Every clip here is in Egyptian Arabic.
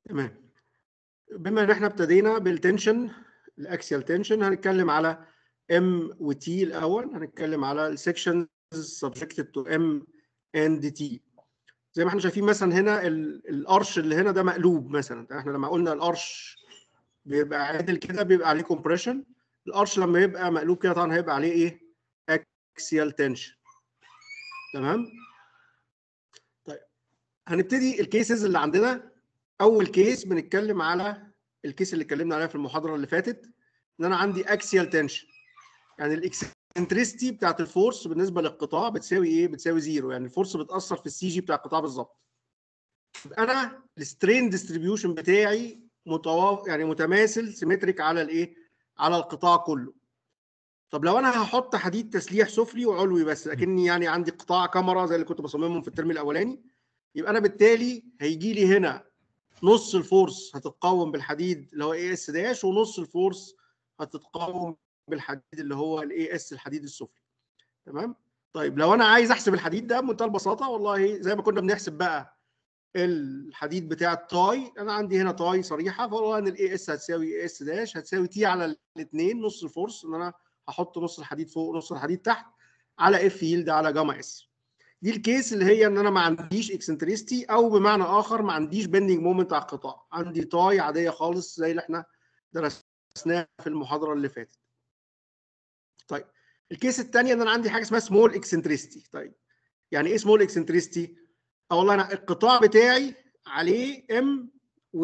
تمام بما ان احنا ابتدينا بالتنشن الاكسيال تنشن هنتكلم على ام وتي الاول هنتكلم على السكشنز subjected to ام اند تي زي ما احنا شايفين مثلا هنا ال- الارش اللي هنا ده مقلوب مثلا احنا لما قلنا الارش بيبقى عادل كده بيبقى عليه كومبريشن الارش لما يبقى مقلوب كده طبعا هيبقى عليه ايه اكسيال تنشن تمام طيب هنبتدي الكيسز اللي عندنا اول كيس بنتكلم على الكيس اللي اتكلمنا عليها في المحاضره اللي فاتت ان انا عندي اكسيال تنشن يعني الاكسنتريستي بتاعت الفورس بالنسبه للقطاع بتساوي ايه بتساوي زيرو يعني الفورس بتاثر في السي جي بتاع القطاع بالظبط يبقى انا السترين ديستريبيوشن بتاعي متوا... يعني متماثل سيمتريك على الايه على القطاع كله طب لو انا هحط حديد تسليح سفلي وعلوي بس لكني يعني عندي قطاع كاميرا زي اللي كنت بصممهم في الترم الاولاني يبقى انا بالتالي هيجي لي هنا نص الفورس هتتقاوم بالحديد اللي هو اي اس داش ونص الفورس هتتقاوم بالحديد اللي هو الاي اس الحديد السفلي تمام طيب لو انا عايز احسب الحديد ده بمنتهى البساطه والله زي ما كنا بنحسب بقى الحديد بتاع التاي انا عندي هنا تاي صريحه فهو ان الاي اس هتساوي اي اس داش هتساوي تي على الاثنين نص الفورس ان انا هحط نص الحديد فوق ونص الحديد تحت على اف يلد على جاما اس دي الكيس اللي هي ان انا ما عنديش اكسنتريستي او بمعنى اخر ما عنديش بندنج مومنت على القطاع عندي تاي عاديه خالص زي اللي احنا درسناها في المحاضره اللي فاتت طيب الكيس الثانيه ان انا عندي حاجه اسمها سمول اكسنتريستي طيب يعني ايه سمول اكسنتريستي اه والله انا القطاع بتاعي عليه ام و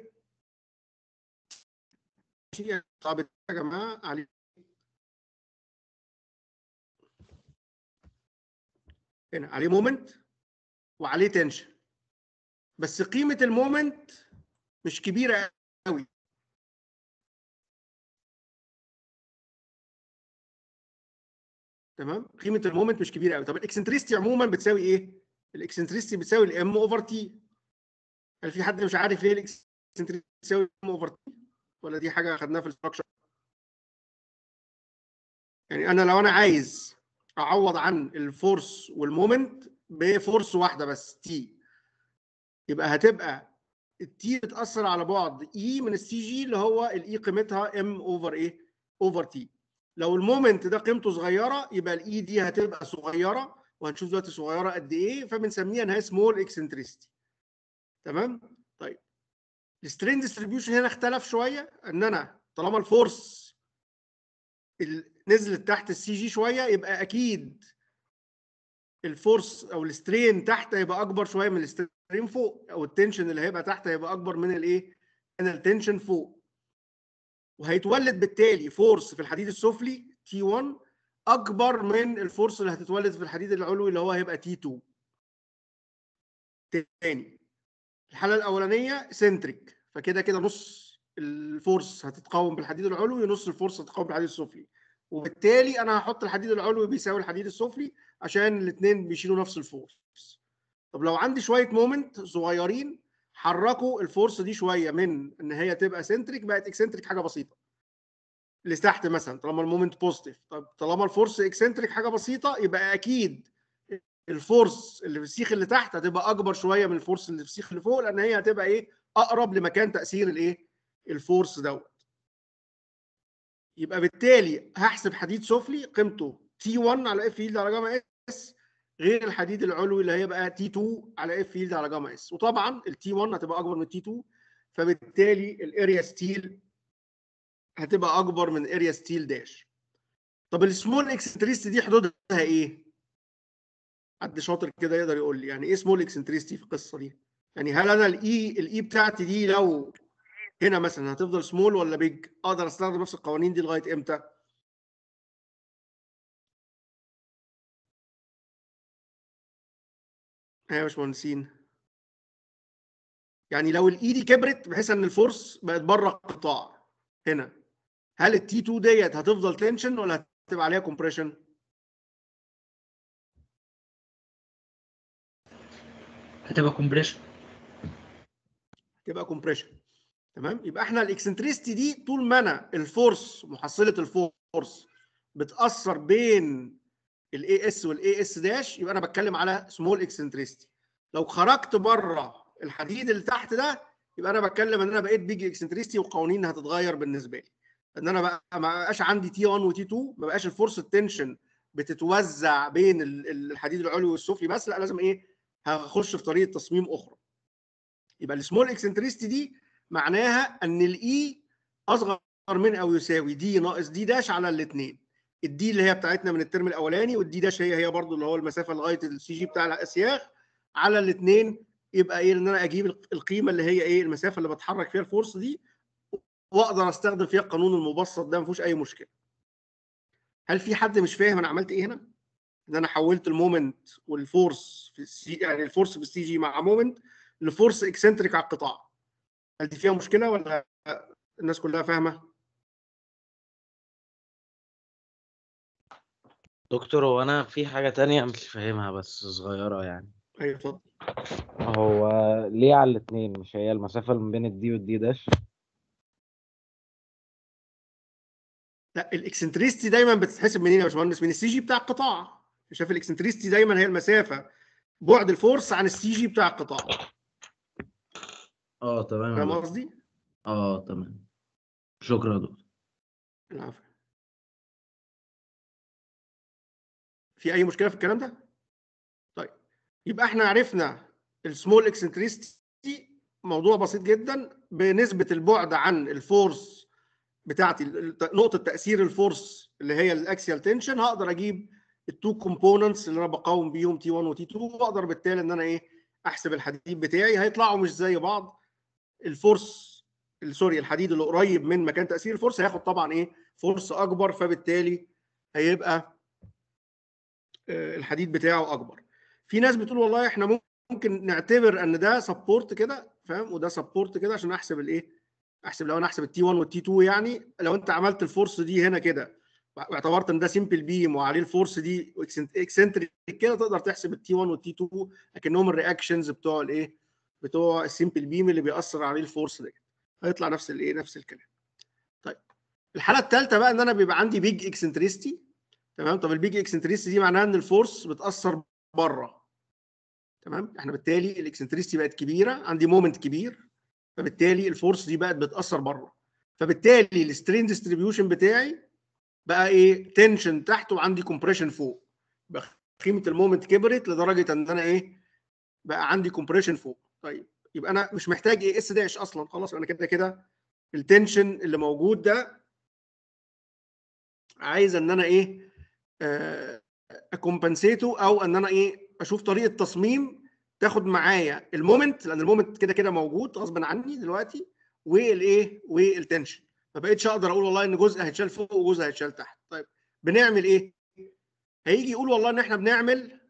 القطاع بتاعي يا جماعه عليه هنا عليه مومنت وعليه تنشن بس قيمه المومنت مش كبيره قوي تمام قيمه المومنت مش كبيره قوي طب الاكسنتريستي عموما بتساوي ايه الاكسنتريستي بتساوي الام اوفر تي هل في حد مش عارف ليه الاكسنتريستي بتساوي الام اوفر تي ولا دي حاجه خدناها في الستراكشر يعني انا لو انا عايز اعوض عن الفورس والمومنت بفورس واحده بس تي يبقى هتبقى التي بتاثر على بعد اي من السي جي اللي هو الاي قيمتها ام اوفر ايه اوفر تي لو المومنت ده قيمته صغيره يبقى الاي دي هتبقى صغيره وهنشوف دلوقتي صغيره قد ايه فبنسميها انها سمول اكسنتريستي تمام طيب السترين ديستريبيوشن هنا اختلف شويه ان انا طالما الفورس نزلت تحت السي جي شويه يبقى اكيد الفورس او السترين تحت هيبقى اكبر شويه من السترين فوق او التنشن اللي هيبقى تحت هيبقى اكبر من الايه من التنشن فوق وهيتولد بالتالي فورس في الحديد السفلي تي 1 اكبر من الفورس اللي هتتولد في الحديد العلوي اللي هو هيبقى تي 2 تاني الحاله الاولانيه سنتريك فكده كده نص الفورس هتتقاوم بالحديد العلوي ونص الفورس هتتقاوم بالحديد السفلي وبالتالي انا هحط الحديد العلوي بيساوي الحديد السفلي عشان الاثنين بيشيلوا نفس الفورس طب لو عندي شويه مومنت صغيرين حركوا الفورس دي شويه من ان هي تبقى سنتريك بقت اكسنتريك حاجه بسيطه اللي تحت مثلا طالما المومنت بوزيتيف طب طالما الفورس اكسنتريك حاجه بسيطه يبقى اكيد الفورس اللي في السيخ اللي تحت هتبقى اكبر شويه من الفورس اللي في السيخ اللي فوق لان هي هتبقى ايه اقرب لمكان تاثير الايه الفورس دوت يبقى بالتالي هحسب حديد سفلي قيمته تي 1 على اف يلد على جاما اس غير الحديد العلوي اللي هيبقى تي 2 على اف يلد على جاما اس وطبعا التي 1 هتبقى اكبر من التي 2 فبالتالي الاريا ستيل هتبقى اكبر من اريا ستيل داش طب السمول اكسنتريستي دي حدودها ايه حد شاطر كده يقدر يقول لي يعني ايه سمول اكسنتريستي في القصه دي يعني هل انا الاي الاي بتاعتي دي لو هنا مثلا هتفضل سمول ولا بيج اقدر استخدم نفس القوانين دي لغايه امتى ايوه يا باشمهندسين يعني لو الاي دي كبرت بحيث ان الفورس بقت بره القطاع هنا هل التي 2 ديت هتفضل تنشن ولا هتبقى عليها كومبريشن هتبقى كومبريشن تبقى كومبريشن تمام يبقى احنا الاكسنتريستي دي طول ما انا الفورس محصله الفورس بتاثر بين الاي اس والاي اس داش يبقى انا بتكلم على سمول اكسنتريستي لو خرجت بره الحديد اللي تحت ده يبقى انا بتكلم ان انا بقيت بيج اكسنتريستي وقوانين هتتغير بالنسبه لي ان انا بقى ما بقاش عندي تي 1 وتي 2 ما بقاش الفورس التنشن بتتوزع بين ال- ال- الحديد العلوي والسفلي بس لا لازم ايه هخش في طريقه تصميم اخرى يبقى السمول اكسنتريستي دي معناها ان الاي اصغر من او يساوي دي ناقص دي داش على الاثنين الدي اللي هي بتاعتنا من الترم الاولاني والدي داش هي هي برضو اللي هو المسافه لغايه السي جي بتاع الاسياخ على الاثنين يبقى ايه ان انا اجيب القيمه اللي هي ايه المسافه اللي بتحرك فيها الفورس دي واقدر استخدم فيها القانون المبسط ده ما فيهوش اي مشكله هل في حد مش فاهم انا عملت ايه هنا ان انا حولت المومنت والفورس في السي يعني الفورس في السي جي مع مومنت لفورس اكسنتريك على القطاع هل دي فيها مشكله ولا الناس كلها فاهمه دكتور هو انا في حاجة تانية مش فاهمها بس صغيرة يعني ايوه اتفضل هو ليه على الاتنين مش هي المسافة اللي ما بين الدي والدي داش لا الاكسنتريستي دايما بتتحسب منين يا باشمهندس من السي جي بتاع القطاع شايف الاكسنتريستي دايما هي المسافه بعد الفورس عن السي جي بتاع القطاع اه تمام يا فاهم دكتور. قصدي؟ اه تمام شكرا يا دكتور العفو في اي مشكله في الكلام ده؟ طيب يبقى احنا عرفنا السمول اكسنتريستي موضوع بسيط جدا بنسبه البعد عن الفورس بتاعتي ال- نقطه تاثير الفورس اللي هي الاكسيال تنشن هقدر اجيب التو كومبوننتس اللي انا بقاوم بيهم تي 1 وتي 2 واقدر بالتالي ان انا ايه احسب الحديد بتاعي هيطلعوا مش زي بعض الفورس سوري الحديد اللي قريب من مكان تاثير الفورس هياخد طبعا ايه فورس اكبر فبالتالي هيبقى آه، الحديد بتاعه اكبر في ناس بتقول والله احنا ممكن نعتبر ان ده سبورت كده فاهم وده سبورت كده عشان احسب الايه احسب لو انا احسب التي 1 والتي 2 يعني لو انت عملت الفورس دي هنا كده واعتبرت ان ده سيمبل بيم وعليه الفورس دي اكسنتريك كده تقدر تحسب التي 1 والتي 2 اكنهم الرياكشنز بتوع الايه بتوع السيمبل بيم اللي بيأثر عليه الفورس ده هيطلع نفس الايه نفس الكلام طيب الحاله الثالثه بقى ان انا بيبقى عندي بيج اكسنتريستي تمام طب البيج اكسنتريستي دي معناها ان الفورس بتاثر بره تمام احنا بالتالي الاكسنتريستي بقت كبيره عندي مومنت كبير فبالتالي الفورس دي بقت بتاثر بره فبالتالي السترين ديستريبيوشن بتاعي بقى ايه تنشن تحت وعندي كومبريشن فوق بقى قيمه المومنت كبرت لدرجه ان انا ايه بقى عندي كومبريشن فوق طيب يبقى انا مش محتاج ايه اس داش اصلا خلاص انا كده كده التنشن اللي موجود ده عايز ان انا ايه اكومبنسيته او ان انا ايه اشوف طريقه تصميم تاخد معايا المومنت لان المومنت كده كده موجود غصب عني دلوقتي والايه والتنشن ما بقتش اقدر اقول والله ان جزء هيتشال فوق وجزء هيتشال تحت طيب بنعمل ايه هيجي يقول والله ان احنا بنعمل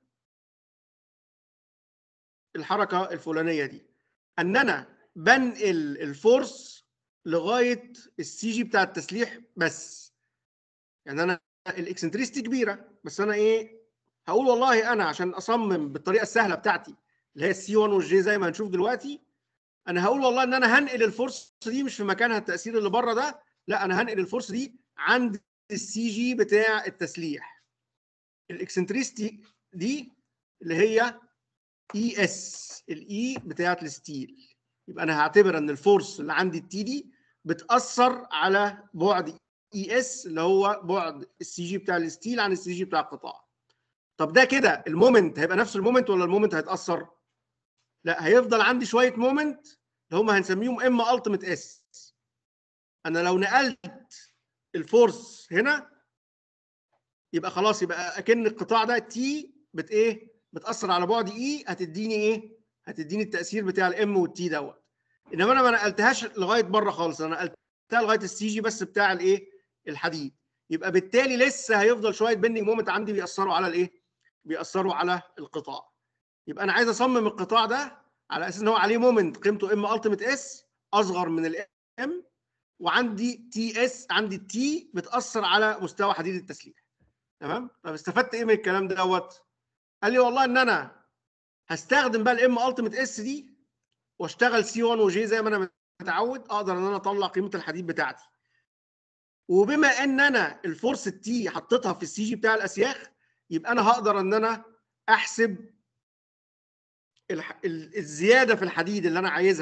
الحركه الفلانيه دي ان انا بنقل الفورس لغايه السي جي بتاع التسليح بس يعني انا الاكسنتريستي كبيره بس انا ايه هقول والله انا عشان اصمم بالطريقه السهله بتاعتي اللي هي السي 1 والجي زي ما هنشوف دلوقتي انا هقول والله ان انا هنقل الفورس دي مش في مكانها التاثير اللي بره ده لا انا هنقل الفورس دي عند السي جي بتاع التسليح الاكسنتريستي دي اللي هي اي اس الاي بتاعت الستيل يبقى انا هعتبر ان الفورس اللي عندي التي دي بتاثر على بعد اي اس اللي هو بعد السي جي بتاع الستيل عن السي جي بتاع القطاع طب ده كده المومنت هيبقى نفس المومنت ولا المومنت هيتاثر لا هيفضل عندي شويه مومنت اللي هم هنسميهم ام التيميت اس انا لو نقلت الفورس هنا يبقى خلاص يبقى اكن القطاع ده تي بت ايه بتاثر على بعد اي هتديني ايه هتديني التاثير بتاع الام والتي دوت انما انا ما نقلتهاش لغايه بره خالص انا نقلتها لغايه السي جي بس بتاع الايه الحديد يبقى بالتالي لسه هيفضل شويه بيندنج مومنت عندي بيأثروا على الايه بيأثروا على القطاع يبقى انا عايز اصمم القطاع ده على اساس ان هو عليه مومنت قيمته ام التيميت اس اصغر من الام وعندي تي اس عندي التي بتاثر على مستوى حديد التسليح تمام طب استفدت ايه من الكلام دوت قال لي والله ان انا هستخدم بقى الام التيميت اس دي واشتغل سي 1 وجي زي ما انا متعود اقدر ان انا اطلع قيمه الحديد بتاعتي وبما ان انا الفورس التي حطيتها في السي جي بتاع الاسياخ يبقى انا هقدر ان انا احسب الح... ال- الزياده في الحديد اللي انا عايزها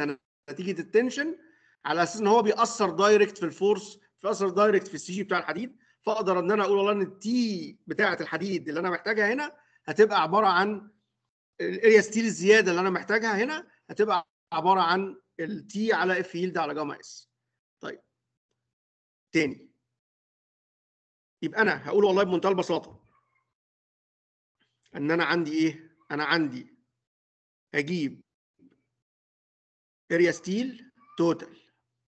نتيجه التنشن على اساس ان هو بيأثر دايركت في الفورس بيأثر دايركت في السي جي بتاع الحديد فاقدر ان انا اقول والله ان التي بتاعه الحديد اللي انا محتاجها هنا هتبقى عباره عن الاريا ستيل الزياده اللي انا محتاجها هنا هتبقى عباره عن التي على اف يلد على جاما اس طيب تاني يبقى انا هقول والله بمنتهى البساطه ان انا عندي ايه انا عندي اجيب اريا ستيل توتال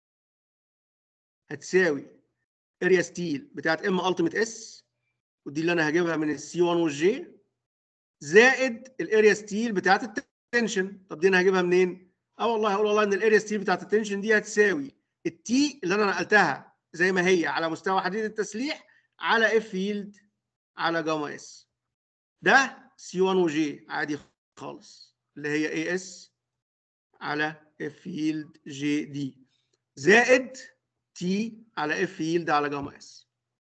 هتساوي اريا ستيل بتاعت ام التيميت اس ودي اللي انا هجيبها من السي 1 والجي زائد الاريا ستيل بتاعت التنشن طب دي انا هجيبها منين؟ اه والله هقول والله ان الاريا ستيل بتاعت التنشن دي هتساوي التي اللي انا نقلتها زي ما هي على مستوى حديد التسليح على اف يلد على جاما اس ده سي 1 وجي عادي خالص اللي هي اي اس على اف يلد جي دي زائد تي على اف يلد على جاما اس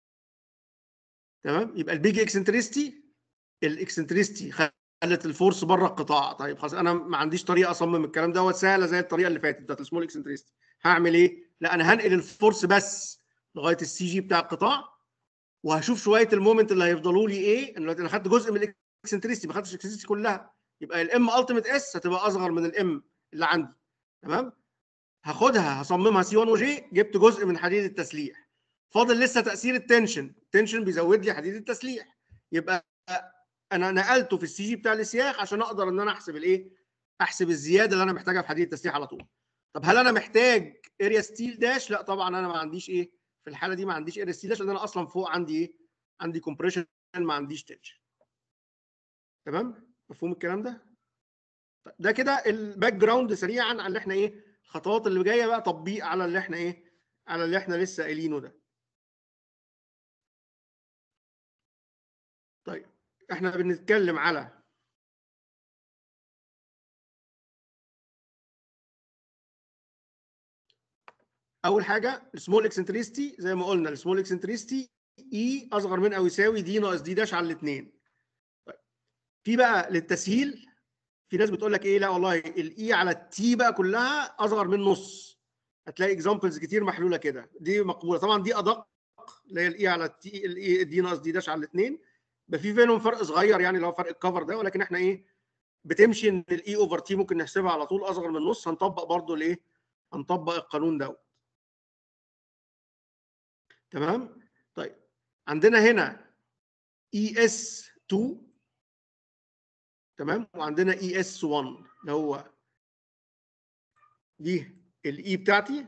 تمام يبقى البيج اكسنتريستي الاكسنتريستي خلت الفورس بره القطاع طيب خلاص انا ما عنديش طريقه اصمم الكلام دوت سهله زي الطريقه اللي فاتت بتاعت السمول اكسنتريستي هعمل ايه؟ لا انا هنقل الفورس بس لغايه السي جي بتاع القطاع وهشوف شويه المومنت اللي هيفضلوا لي ايه انا دلوقتي انا خدت جزء من الاكسنتريستي ما خدتش الاكسنتريستي كلها يبقى الام التيميت اس هتبقى اصغر من الام اللي عندي تمام هاخدها هصممها سي 1 وجي جبت جزء من حديد التسليح فاضل لسه تاثير التنشن التنشن بيزود لي حديد التسليح يبقى انا نقلته في السي جي بتاع السياخ عشان اقدر ان انا احسب الايه احسب الزياده اللي انا محتاجها في حديد التسليح على طول طب هل انا محتاج اريا ستيل داش لا طبعا انا ما عنديش ايه في الحاله دي ما عنديش اريا ستيل داش لان انا اصلا فوق عندي ايه عندي كومبريشن ما عنديش تنشن تمام مفهوم الكلام ده طيب ده كده الباك جراوند سريعا على اللي احنا ايه الخطوات اللي جايه بقى تطبيق على اللي احنا ايه على اللي احنا لسه قايلينه ده طيب احنا بنتكلم على اول حاجه السمول اكسنتريستي زي ما قلنا السمول اكسنتريستي اي اصغر من او يساوي دي ناقص دي داش على الاثنين طيب في بقى للتسهيل في ناس بتقول لك ايه لا والله الاي على التي بقى كلها اصغر من نص هتلاقي اكزامبلز كتير محلوله كده دي مقبوله طبعا دي ادق اللي هي الاي على التي الاي دي ناقص دي داش على الاثنين يبقى في بينهم فرق صغير يعني اللي هو فرق الكفر ده ولكن احنا ايه بتمشي ان الاي اوفر تي ممكن نحسبها على طول اصغر من نص هنطبق برضو الايه هنطبق القانون دوت تمام طيب عندنا هنا اي اس 2 تمام وعندنا اي اس 1 اللي هو دي الاي بتاعتي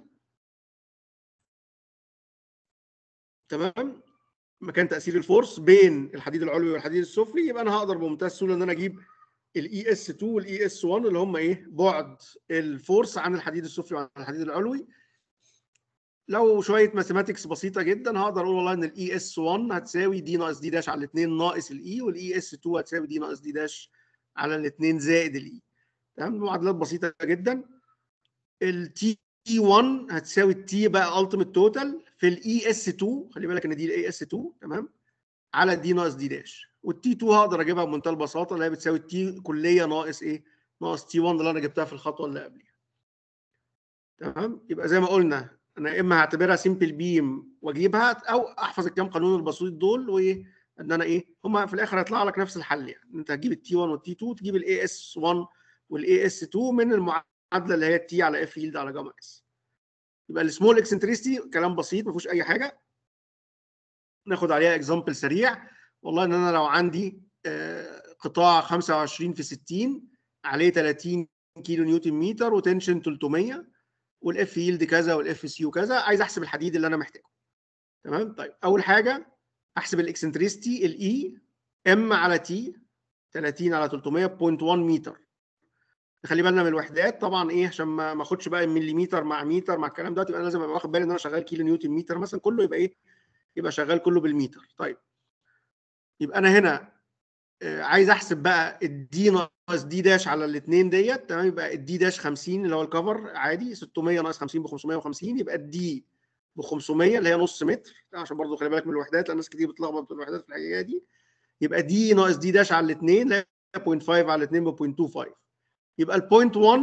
تمام مكان تاثير الفورس بين الحديد العلوي والحديد السفلي يبقى انا هقدر بمنتهى السهوله ان انا اجيب الاي اس 2 والاي اس 1 اللي هم ايه بعد الفورس عن الحديد السفلي وعن الحديد العلوي لو شويه ماثيماتكس بسيطه جدا هقدر اقول والله ان الاي اس 1 هتساوي دي ناقص دي داش على الاثنين ناقص الاي والاي اس 2 هتساوي دي ناقص دي داش على الاثنين زائد الاي تمام معادلات بسيطه جدا التي 1 هتساوي التي بقى التيميت توتال في الاي اس 2 خلي بالك ان دي الاي اس 2 تمام على دي ناقص دي داش والتي 2 هقدر اجيبها بمنتهى البساطه اللي هي بتساوي التي كليه ناقص ايه؟ ناقص تي 1 اللي انا جبتها في الخطوه اللي قبليها. تمام؟ يبقى زي ما قلنا انا يا اما هعتبرها سمبل بيم واجيبها او احفظ الكام قانون البسيط دول وايه ان انا ايه هم في الاخر هيطلع لك نفس الحل يعني انت هتجيب التي 1 والتي 2 تجيب الاي اس 1 والاي اس 2 من المعادله اللي هي التي على اف يلد على جاما اس. يبقى السمول اكسنتريستي كلام بسيط ما فيهوش اي حاجه ناخد عليها اكزامبل سريع والله ان انا لو عندي قطاع 25 في 60 عليه 30 كيلو نيوتن متر وتنشن 300 والاف يلد كذا والاف سي وكذا عايز احسب الحديد اللي انا محتاجه تمام طيب اول حاجه احسب الاكسنتريستي الاي ام على تي 30 على 300 0.1 متر نخلي بالنا من الوحدات طبعا ايه عشان ما اخدش بقى مليمتر مع متر مع الكلام ده يبقى انا لازم ابقى واخد بالي ان انا شغال كيلو نيوتن متر مثلا كله يبقى ايه يبقى شغال كله بالمتر طيب يبقى انا هنا عايز احسب بقى الدي ناقص دي داش على الاثنين ديت تمام يبقى الدي داش 50 اللي هو الكفر عادي 600 ناقص 50 ب 550 يبقى الدي ب 500 اللي هي نص متر عشان برضو خلي بالك من الوحدات لان ناس كتير بتلخبط في الوحدات في الحقيقه دي يبقى دي ناقص دي داش على الاثنين اللي هي 0.5 على الاثنين ب 0.25 يبقى البوينت 1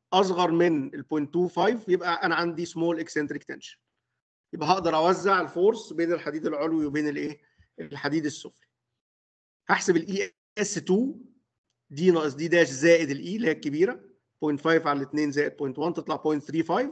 اصغر من ال 0.25 يبقى انا عندي سمول اكسنتريك تنشن يبقى هقدر اوزع الفورس بين الحديد العلوي وبين الايه الحديد السفلي هحسب الاي اس 2 دي ناقص دي داش زائد الاي اللي هي الكبيره 0.5 على 2 زائد 0.1 تطلع 0.35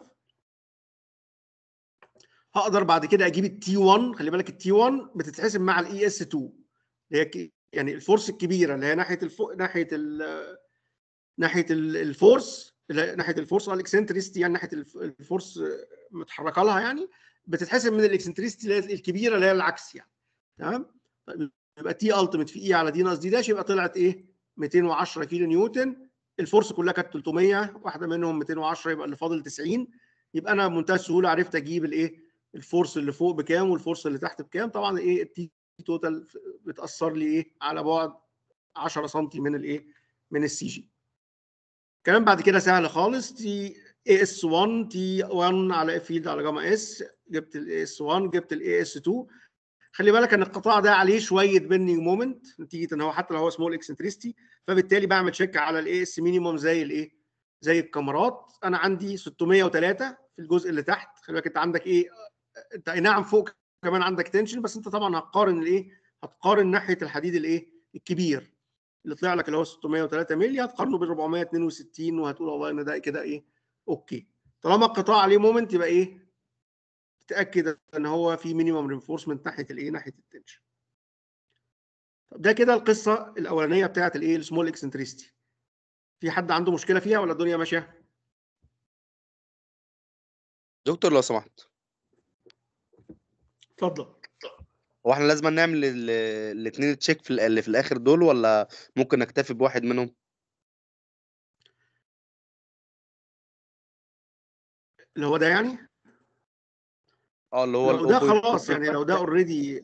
هقدر بعد كده اجيب التي 1 خلي بالك التي 1 بتتحسب مع الاي اس 2 اللي هي ك- يعني الفورس الكبيره اللي هي ناحيه الفو... ناحيه ال... ناحيه ال- الفورس اللي هي ناحيه الفورس على الاكسنتريستي يعني ناحيه الف- الفورس متحركه لها يعني بتتحسب من الاكسنتريستي اللي هي الكبيره اللي هي العكس يعني تمام طيب يبقى تي التيميت في اي على دي ناقص دي داش يبقى طلعت ايه 210 كيلو نيوتن الفورس كلها كانت 300 واحده منهم 210 يبقى اللي فاضل 90 يبقى انا بمنتهى السهوله عرفت اجيب الايه الفورس اللي فوق بكام والفورس اللي تحت بكام طبعا ايه التي توتال بتاثر لي ايه على بعد 10 سم من الايه من السي جي كلام بعد كده سهل خالص تي اي اس 1 تي 1 على اف فيلد على جاما اس جبت الاي اس 1 جبت الاي اس 2 خلي بالك ان القطاع ده عليه شويه بيندنج مومنت نتيجه ان هو حتى لو هو سمول اكسنتريستي فبالتالي بعمل تشيك على الاي اس مينيموم زي الايه زي الكاميرات انا عندي 603 في الجزء اللي تحت خلي بالك انت عندك ايه انت اي نعم فوق كمان عندك تنشن بس انت طبعا هتقارن الايه هتقارن ناحيه الحديد الايه الكبير اللي طلع لك اللي هو 603 مللي هتقارنه بال 462 وهتقول والله ان ده كده ايه اوكي طالما القطاع عليه مومنت يبقى ايه تاكد ان هو في مينيمم رينفورسمنت ناحيه الايه ناحيه التنشن طب ده كده القصه الاولانيه بتاعت الايه السمول اكسنتريستي في حد عنده مشكله فيها ولا الدنيا ماشيه دكتور لو سمحت اتفضل هو احنا لازم نعمل الاثنين تشيك في ال- اللي في الاخر دول ولا ممكن نكتفي بواحد منهم اللي هو ده يعني اه اللي هو لو ال ده 0.25 خلاص يعني لو ده اوريدي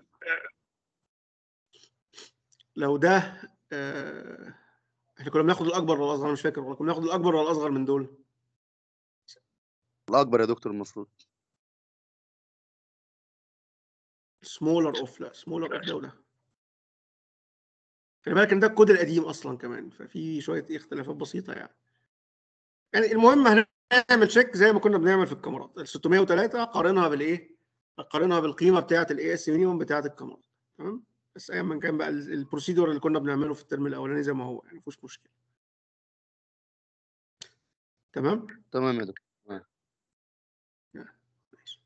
لو ده آه، احنا كنا بناخد الاكبر ولا الاصغر أنا مش فاكر والله كنا بناخد الاكبر ولا الاصغر من دول الاكبر يا دكتور المفروض سمولر اوف لا سمولر اوف ده وده خلي بالك ان ده الكود القديم اصلا كمان ففي شويه إيه اختلافات بسيطه يعني يعني المهم هنعمل تشيك زي ما كنا بنعمل في الكاميرات ال 603 قارنها بالايه؟ قارنها بالقيمه بتاعه الاي اس مينيموم بتاعه الكاميرات تمام؟ بس ايا من كان بقى ال- البروسيدور اللي كنا بنعمله في الترم الاولاني زي ما هو يعني مفيش مشكله تمام؟ تمام يا دكتور ماشي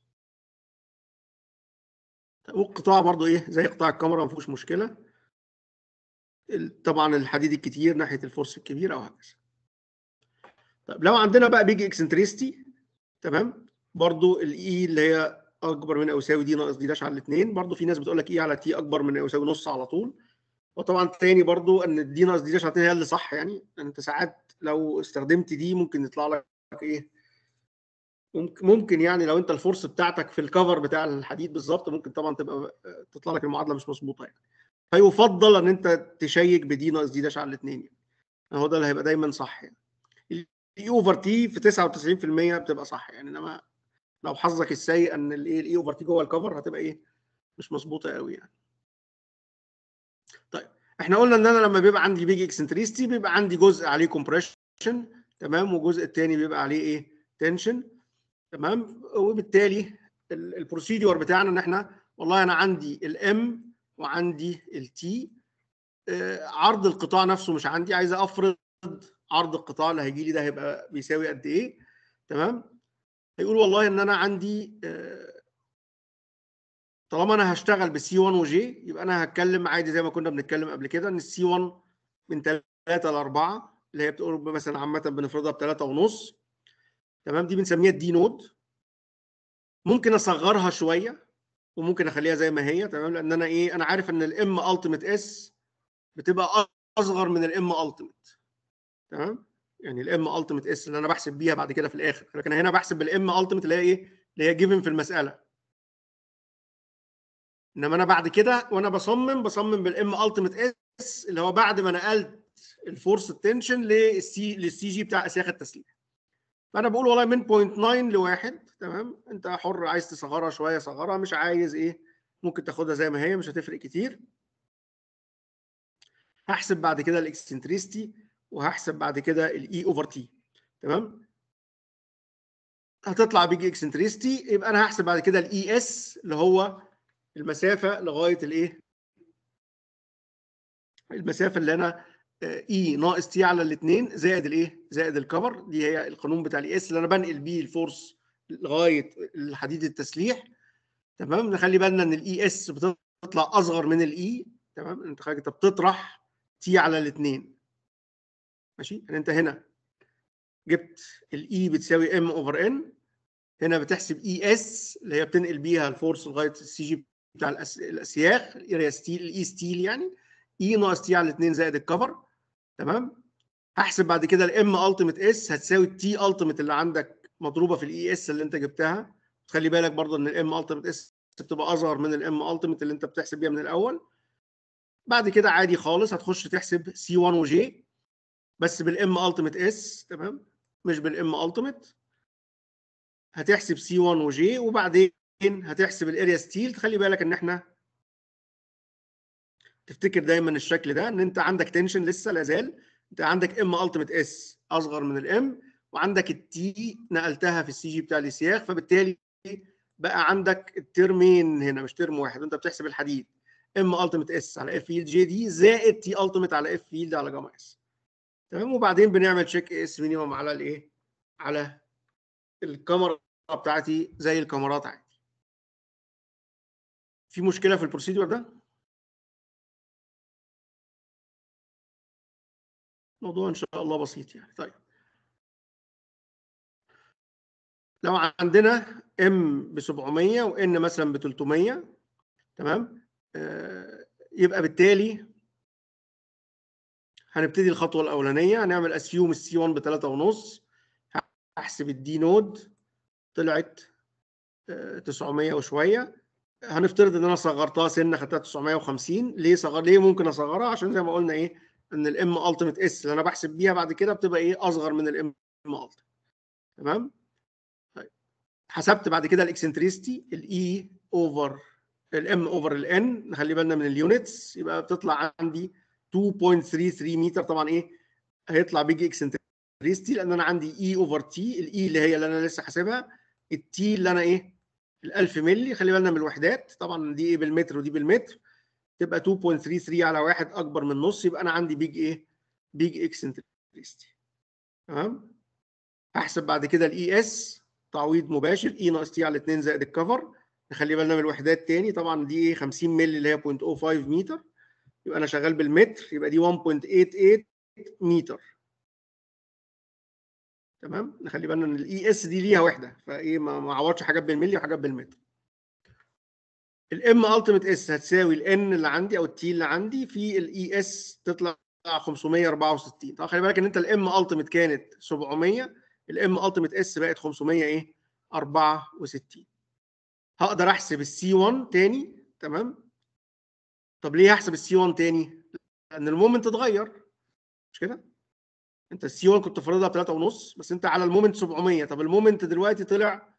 طيب والقطاع برضو ايه زي قطاع الكاميرا ما فيهوش مشكله ال- طبعا الحديد الكتير ناحيه الفورس الكبير او هكذا طيب لو عندنا بقى بيج اكسنتريستي تمام برضو الاي اللي هي اكبر من او يساوي دي ناقص دي داش على الاثنين برضو في ناس بتقول لك اي على تي اكبر من او يساوي نص على طول وطبعا تاني برضو ان دي ناقص دي داش على الاثنين هي اللي صح يعني انت ساعات لو استخدمت دي ممكن يطلع لك ايه ممكن ممكن يعني لو انت الفورس بتاعتك في الكفر بتاع الحديد بالظبط ممكن طبعا تبقى تطلع لك المعادله مش مظبوطه يعني فيفضل ان انت تشيك بدي ناقص دي داش على الاثنين يعني هو ده اللي هيبقى دايما صح يعني الاي اوفر تي في 99% بتبقى صح يعني انما لو حظك السيء ان الايه الاي اوفر تي جوه الكفر هتبقى ايه مش مظبوطه قوي يعني طيب احنا قلنا ان انا لما بيبقى عندي بيجي اكسنتريستي بيبقى عندي جزء عليه كومبريشن تمام والجزء الثاني بيبقى عليه ايه تنشن تمام وبالتالي ال- البروسيدور بتاعنا ان احنا والله انا عندي الام وعندي التي عرض القطاع نفسه مش عندي عايز افرض عرض القطاع اللي هيجي لي ده هيبقى بيساوي قد ايه تمام هيقول والله ان انا عندي آه، طالما انا هشتغل بسي 1 وجي يبقى انا هتكلم عادي زي ما كنا بنتكلم قبل كده ان السي 1 من 3 ل 4 اللي هي بتقول مثلا عامه بنفرضها ب 3 ونص تمام دي بنسميها الدي نود ممكن اصغرها شويه وممكن اخليها زي ما هي تمام لان انا ايه انا عارف ان الام التيميت اس بتبقى اصغر من الام التيميت تمام يعني الام التيميت اس اللي انا بحسب بيها بعد كده في الاخر لكن هنا بحسب بالام التيميت اللي هي ايه اللي هي جيفن في المساله انما انا بعد كده وانا بصمم بصمم بالام التيميت اس اللي هو بعد ما نقلت الفورس التنشن للسي للسي جي بتاع اسياخ التسليح فانا بقول والله من 0.9 لواحد تمام انت حر عايز تصغرها شويه صغرها مش عايز ايه ممكن تاخدها زي ما هي مش هتفرق كتير هحسب بعد كده الاكسنتريستي وهحسب بعد كده الاي اوفر تي تمام هتطلع بيج اكسنتريستي يبقى انا هحسب بعد كده الاي اس اللي هو المسافه لغايه الايه المسافه اللي انا اي ناقص تي على الاثنين زائد الايه زائد الكفر دي هي القانون بتاع الاي اس اللي انا بنقل بيه الفورس لغايه الحديد التسليح تمام نخلي بالنا ان الاي اس بتطلع اصغر من الاي تمام انت خارج انت بتطرح تي على الاثنين ماشي يعني انت هنا جبت الاي بتساوي ام اوفر ان هنا بتحسب اي اس اللي هي بتنقل بيها الفورس لغايه السي جي بتاع الأس... الاسياخ الاريا ستيل الاي ستيل يعني اي ناقص تي على الاثنين زائد الكفر تمام هحسب بعد كده الام التيميت اس هتساوي التي التيميت اللي عندك مضروبه في الاي اس اللي انت جبتها خلي بالك برضه ان الام التيميت اس بتبقى اصغر من الام التيميت اللي انت بتحسب بيها من الاول بعد كده عادي خالص هتخش تحسب سي 1 وجي بس بالام التيميت اس تمام مش بالام التيميت هتحسب سي 1 وجي وبعدين هتحسب الاريا ستيل تخلي بالك ان احنا تفتكر دايما الشكل ده ان انت عندك تنشن لسه لازال انت عندك ام التيميت اس اصغر من الام وعندك التي نقلتها في السي جي بتاع السياخ فبالتالي بقى عندك الترمين هنا مش ترم واحد وانت بتحسب الحديد ام التيميت اس على اف فيلد جي دي زائد تي التيميت على اف فيلد على جاما اس تمام وبعدين بنعمل تشيك اس مينيمم على الايه على الكاميرا بتاعتي زي الكاميرات عادي في مشكله في البروسيدور ده الموضوع ان شاء الله بسيط يعني طيب لو عندنا ام ب 700 وان مثلا ب 300 تمام آه يبقى بالتالي هنبتدي الخطوه الاولانيه هنعمل اسيوم السي 1 ب 3 ونص هحسب الدي نود طلعت آه 900 وشويه هنفترض ان انا صغرتها سنه خدتها 950 ليه صغر ليه ممكن اصغرها عشان زي ما قلنا ايه ان الام التيميت اس اللي انا بحسب بيها بعد كده بتبقى ايه اصغر من الام التيميت تمام طيب حسبت بعد كده الاكسنتريستي الاي اوفر الام اوفر الان نخلي بالنا من اليونتس يبقى بتطلع عندي 2.33 متر طبعا ايه هيطلع بيجي اكسنتريستي لان انا عندي اي اوفر تي الاي اللي هي اللي انا لسه حاسبها التي اللي انا ايه ال 1000 مللي خلي بالنا من الوحدات طبعا دي ايه بالمتر ودي بالمتر تبقى 2.33 على واحد اكبر من نص يبقى انا عندي بيج ايه بيج اكسنتريستي تمام هحسب بعد كده الاي اس تعويض مباشر اي ناقص تي على 2 زائد الكفر نخلي بالنا من الوحدات تاني طبعا دي ايه 50 مللي اللي هي 0.05 متر يبقى انا شغال بالمتر يبقى دي 1.88 متر تمام نخلي بالنا ان الاي اس دي ليها وحده فايه ما اعوضش حاجات بالملي وحاجات بالمتر الام التيميت اس هتساوي الان اللي عندي او التي اللي عندي في الاي اس تطلع 564 طبعا خلي بالك ان انت الام التيميت كانت 700 الام التيميت اس بقت 500 ايه 64 هقدر احسب السي 1 تاني تمام طب ليه هحسب السي 1 تاني لان المومنت اتغير مش كده انت السي 1 كنت فارضها ب 3 ونص بس انت على المومنت 700 طب المومنت دلوقتي طلع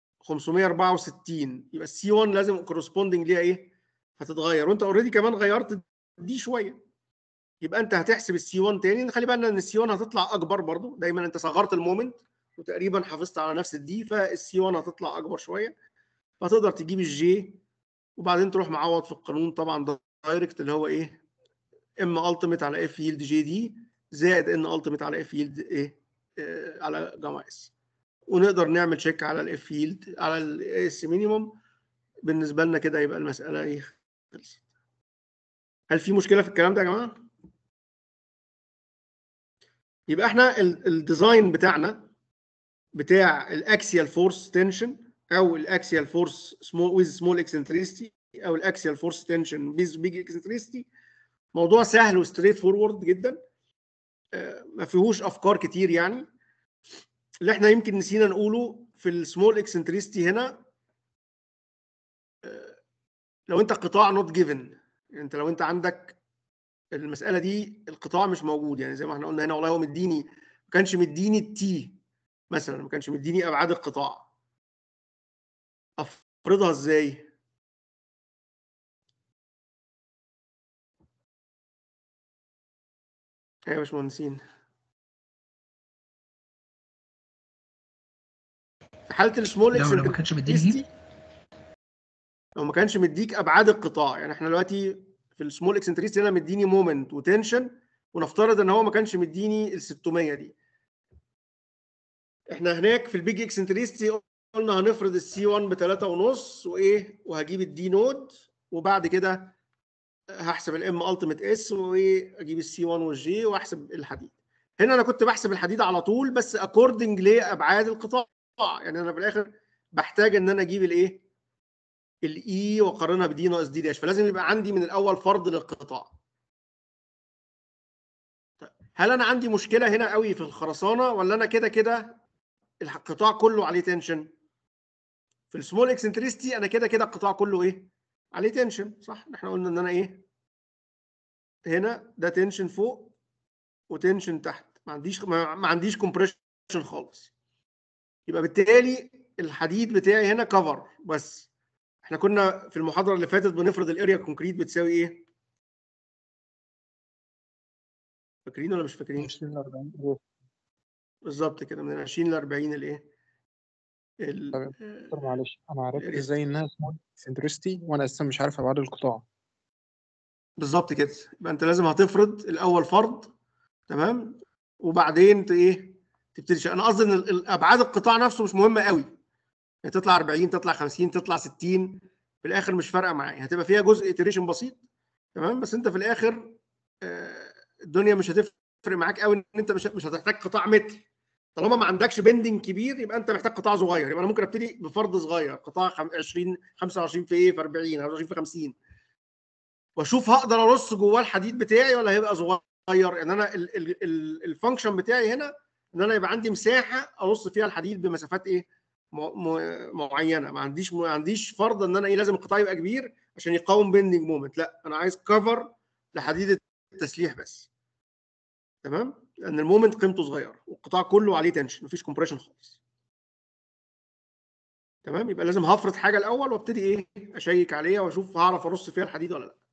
564 يبقى السي 1 لازم كورسبوندنج ليها ايه؟ هتتغير وانت اوريدي كمان غيرت دي شويه يبقى انت هتحسب السي 1 تاني خلي بالنا ان السي 1 هتطلع اكبر برضو دايما انت صغرت المومنت وتقريبا حافظت على نفس الدي فالسي 1 هتطلع اكبر شويه فتقدر تجيب الجي وبعدين تروح معوض في القانون طبعا دايركت اللي هو ايه ام التيميت على اف يلد جي دي زائد ان التيميت على اف يلد ايه آه على جاما اس ونقدر نعمل تشيك على الاف يلد على الاس مينيموم بالنسبه لنا كده يبقى المساله ايه خلصت هل في مشكله في الكلام ده يا جماعه يبقى احنا الديزاين بتاعنا بتاع الاكسيال فورس تنشن او الاكسيال فورس سمول ويز سمول اكسنتريستي او الاكسيال فورس تنشن ويز بيج اكسنتريستي موضوع سهل وستريت فورورد جدا ما فيهوش افكار كتير يعني اللي احنا يمكن نسينا نقوله في السمول اكسنتريستي هنا لو انت قطاع نوت جيفن يعني انت لو انت عندك المساله دي القطاع مش موجود يعني زي ما احنا قلنا هنا والله هو مديني ما كانش مديني التي مثلا ما كانش مديني ابعاد القطاع افرضها ازاي ايوه يا باشمهندسين في حاله السمول لو لو ما كانش مديني دي اكسنتريستي لو ما كانش مديك ابعاد القطاع يعني احنا دلوقتي في السمول اكسنتريستي هنا مديني مومنت وتنشن ونفترض ان هو ما كانش مديني ال 600 دي احنا هناك في البيج اكسنتريستي قلنا هنفرض السي 1 ب 3 ونص وايه وهجيب الدي نود وبعد كده هحسب الام التيميت اس واجيب السي 1 والجي واحسب الحديد هنا انا كنت بحسب الحديد على طول بس اكوردنج لابعاد القطاع يعني انا في الاخر بحتاج ان انا اجيب الايه الاي واقارنها بدي ناقص دي داش فلازم يبقى عندي من الاول فرض للقطاع طيب، هل انا عندي مشكله هنا قوي في الخرسانه ولا انا كده كده القطاع كله عليه تنشن في السمول اكسنتريستي انا كده كده القطاع كله ايه عليه تنشن صح احنا قلنا ان انا ايه هنا ده تنشن فوق وتنشن تحت ما عنديش ما, ما عنديش كومبريشن خالص يبقى بالتالي الحديد بتاعي هنا كفر بس احنا كنا في المحاضره اللي فاتت بنفرض الاريا كونكريت بتساوي ايه فاكرين ولا مش فاكرين 20 ل 40 بالظبط كده من 20 ل 40 الايه ال- طب دكتور معلش انا عرفت الاريا ازاي انها سمول سنترستي وانا اساسا مش عارف ابعاد القطاع بالظبط كده يبقى انت لازم هتفرض الاول فرض تمام وبعدين ت- ايه تبتدي شيء. انا قصدي ان ال- ال- ابعاد القطاع نفسه مش مهمه قوي يعني تطلع 40 تطلع 50 تطلع 60 في الاخر مش فارقه معايا هتبقى فيها جزء اتريشن بسيط تمام بس انت في الاخر آه، الدنيا مش هتفرق معاك قوي ان انت مش مش هتحتاج قطاع متر طالما ما عندكش بندنج كبير يبقى انت محتاج قطاع صغير يبقى انا ممكن ابتدي بفرض صغير قطاع خم- 20 25 في ايه في 40 25 في 50 واشوف هقدر ارص جواه الحديد بتاعي ولا هيبقى صغير يعني انا ال- ال- ال- الفانكشن بتاعي هنا ان انا يبقى عندي مساحه ارص فيها الحديد بمسافات ايه م- م- معينه ما عنديش ما عنديش فرض ان انا ايه لازم القطاع يبقى كبير عشان يقاوم بيندنج مومنت لا انا عايز كفر لحديد التسليح بس تمام لان المومنت قيمته صغيره والقطاع كله عليه تنشن مفيش كومبريشن خالص تمام يبقى لازم هفرض حاجه الاول وابتدي ايه اشيك عليها واشوف هعرف ارص فيها الحديد ولا لا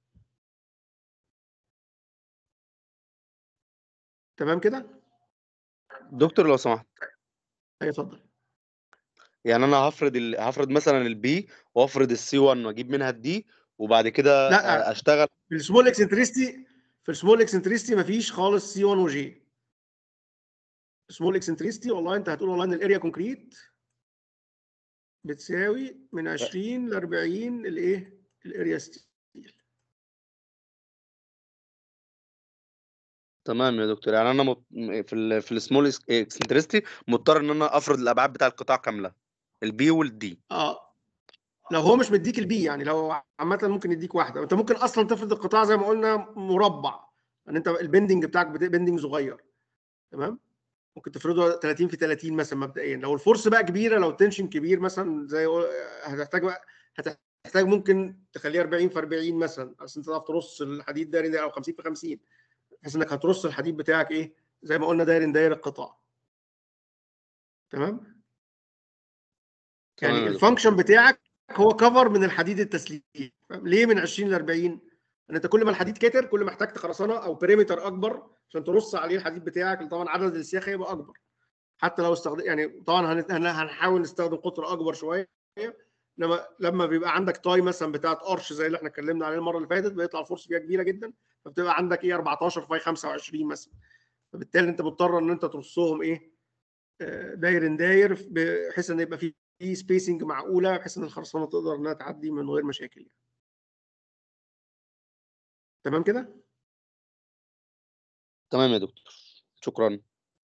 تمام كده دكتور لو سمحت ايوه اتفضل يعني انا هفرض ال... هفرض مثلا البي وافرض السي 1 واجيب منها الدي وبعد كده لا. آه، اشتغل في السمول اكسنتريستي في السمول اكسنتريستي مفيش خالص سي 1 وجي سمول اكسنتريستي والله انت هتقول والله ان الاريا كونكريت بتساوي من 20 ل 40 الايه الاريا ستيل تمام يا دكتور يعني انا مط... في ال... في السمول اكسنترستي مضطر ان انا افرض الابعاد بتاع القطاع كامله البي والدي اه لو هو مش مديك البي يعني لو عامه ممكن يديك واحده انت ممكن اصلا تفرض القطاع زي ما قلنا مربع ان انت البندنج بتاعك بت- بندنج صغير تمام ممكن تفرضه 30 في 30 مثلا مبدئيا لو الفورس بقى كبيره لو التنشن كبير مثلا زي هتحتاج بقى هتحتاج ممكن تخليه 40 في 40 مثلا عشان تعرف ترص الحديد داير داير او 50 في 50 بحيث انك هترص الحديد بتاعك ايه زي ما قلنا داير داير القطاع تمام تمام يعني يا دكتور. الفانكشن بتاعك هو كفر من الحديد التسليح فاهم؟ ليه من 20 ل 40 ان انت كل ما الحديد كتر كل ما احتجت خرسانه او بريمتر اكبر عشان ترص عليه الحديد بتاعك طبعا عدد السياخ هيبقى اكبر حتى لو استخدم يعني طبعا هن- هن- هنحاول نستخدم قطر اكبر شويه انما لما بيبقى عندك تاي مثلا بتاعت قرش زي اللي احنا اتكلمنا عليه المره اللي فاتت بيطلع الفورس فيها كبيره جدا فبتبقى عندك ايه 14 فاي 25 مثلا فبالتالي انت مضطر ان انت ترصهم ايه آه، داير داير بحيث ان يبقى في في سبيسنج معقوله بحيث ان الخرسانه تقدر انها تعدي من غير مشاكل يعني. تمام كده؟ تمام يا دكتور شكرا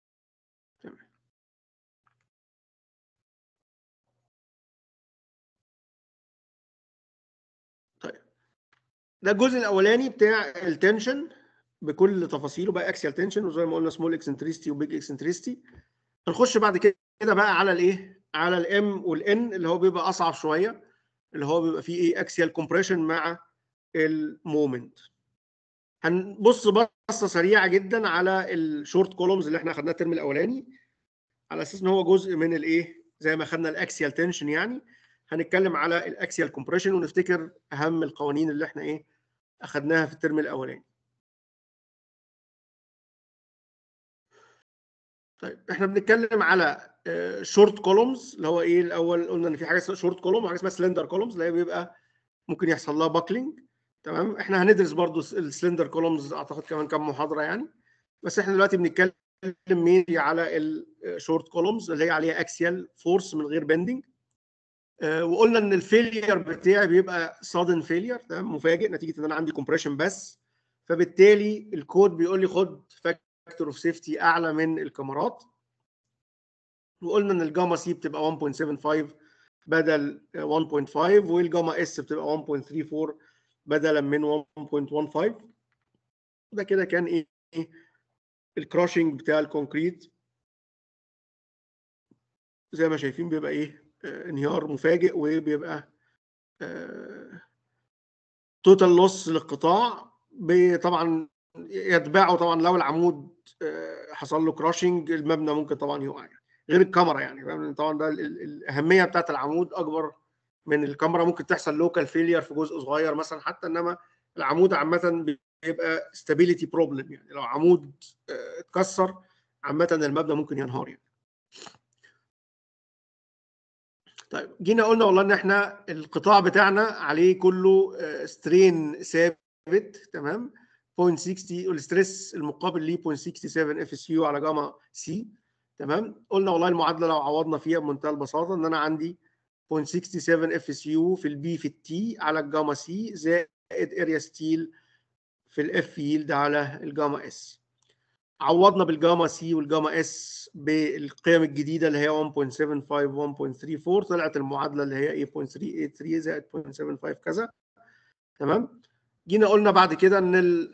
طيب ده الجزء الاولاني بتاع التنشن بكل تفاصيله بقى اكسيال تنشن وزي ما قلنا سمول اكسنتريستي وبيج اكسنتريستي هنخش بعد كده بقى على الايه على الام والان اللي هو بيبقى اصعب شويه اللي هو بيبقى فيه ايه اكسيال كومبريشن مع المومنت هنبص بصه سريعه جدا على الشورت كولومز اللي احنا خدناها الترم الاولاني على اساس ان هو جزء من الايه زي ما خدنا الاكسيال تنشن يعني هنتكلم على الاكسيال كومبريشن ونفتكر اهم القوانين اللي احنا ايه اخدناها في الترم الاولاني طيب احنا بنتكلم على شورت كولومز اللي هو ايه الاول قلنا ان في حاجه اسمها شورت كولوم وحاجه اسمها سلندر كولومز اللي هي بيبقى ممكن يحصل لها باكلينج تمام احنا هندرس برضو السلندر كولومز اعتقد كمان كام محاضره يعني بس احنا دلوقتي بنتكلم مينلي على الشورت كولومز اللي هي عليها اكسيال فورس من غير بندنج وقلنا ان الفيلير بتاعي بيبقى sudden فيلير تمام مفاجئ نتيجه ان انا عندي كومبريشن بس فبالتالي الكود بيقول لي خد فاكتور اوف سيفتي اعلى من الكاميرات وقلنا ان الجاما سي بتبقى 1.75 بدل 1.5 والجاما اس بتبقى 1.34 بدلا من 1.15 ده كده كان ايه الكراشنج بتاع الكونكريت زي ما شايفين بيبقى ايه آه انهيار مفاجئ وبيبقى توتال لوس للقطاع طبعا يتبعه طبعا لو العمود آه حصل له كراشنج المبنى ممكن طبعا يقع يعني. غير الكاميرا يعني فاهم طبعا ده الاهميه بتاعت العمود اكبر من الكاميرا ممكن تحصل لوكال فيلير في جزء صغير مثلا حتى انما العمود عامه بيبقى ستابيليتي بروبلم يعني لو عمود اتكسر عامه المبنى ممكن ينهار يعني طيب جينا قلنا والله ان احنا القطاع بتاعنا عليه كله سترين ثابت تمام 0.60 والستريس المقابل ليه 0.67 اف اس يو على جاما سي تمام قلنا والله المعادله لو عوضنا فيها بمنتهى البساطه ان انا عندي 0.67 اف اس يو في البي في التي على الجاما سي زائد اريا ستيل في الاف يلد على الجاما اس عوضنا بالجاما سي والجاما اس بالقيم الجديده اللي هي 1.75 1.34 طلعت المعادله اللي هي 8.383 زائد 0.75 كذا تمام جينا قلنا بعد كده ان ال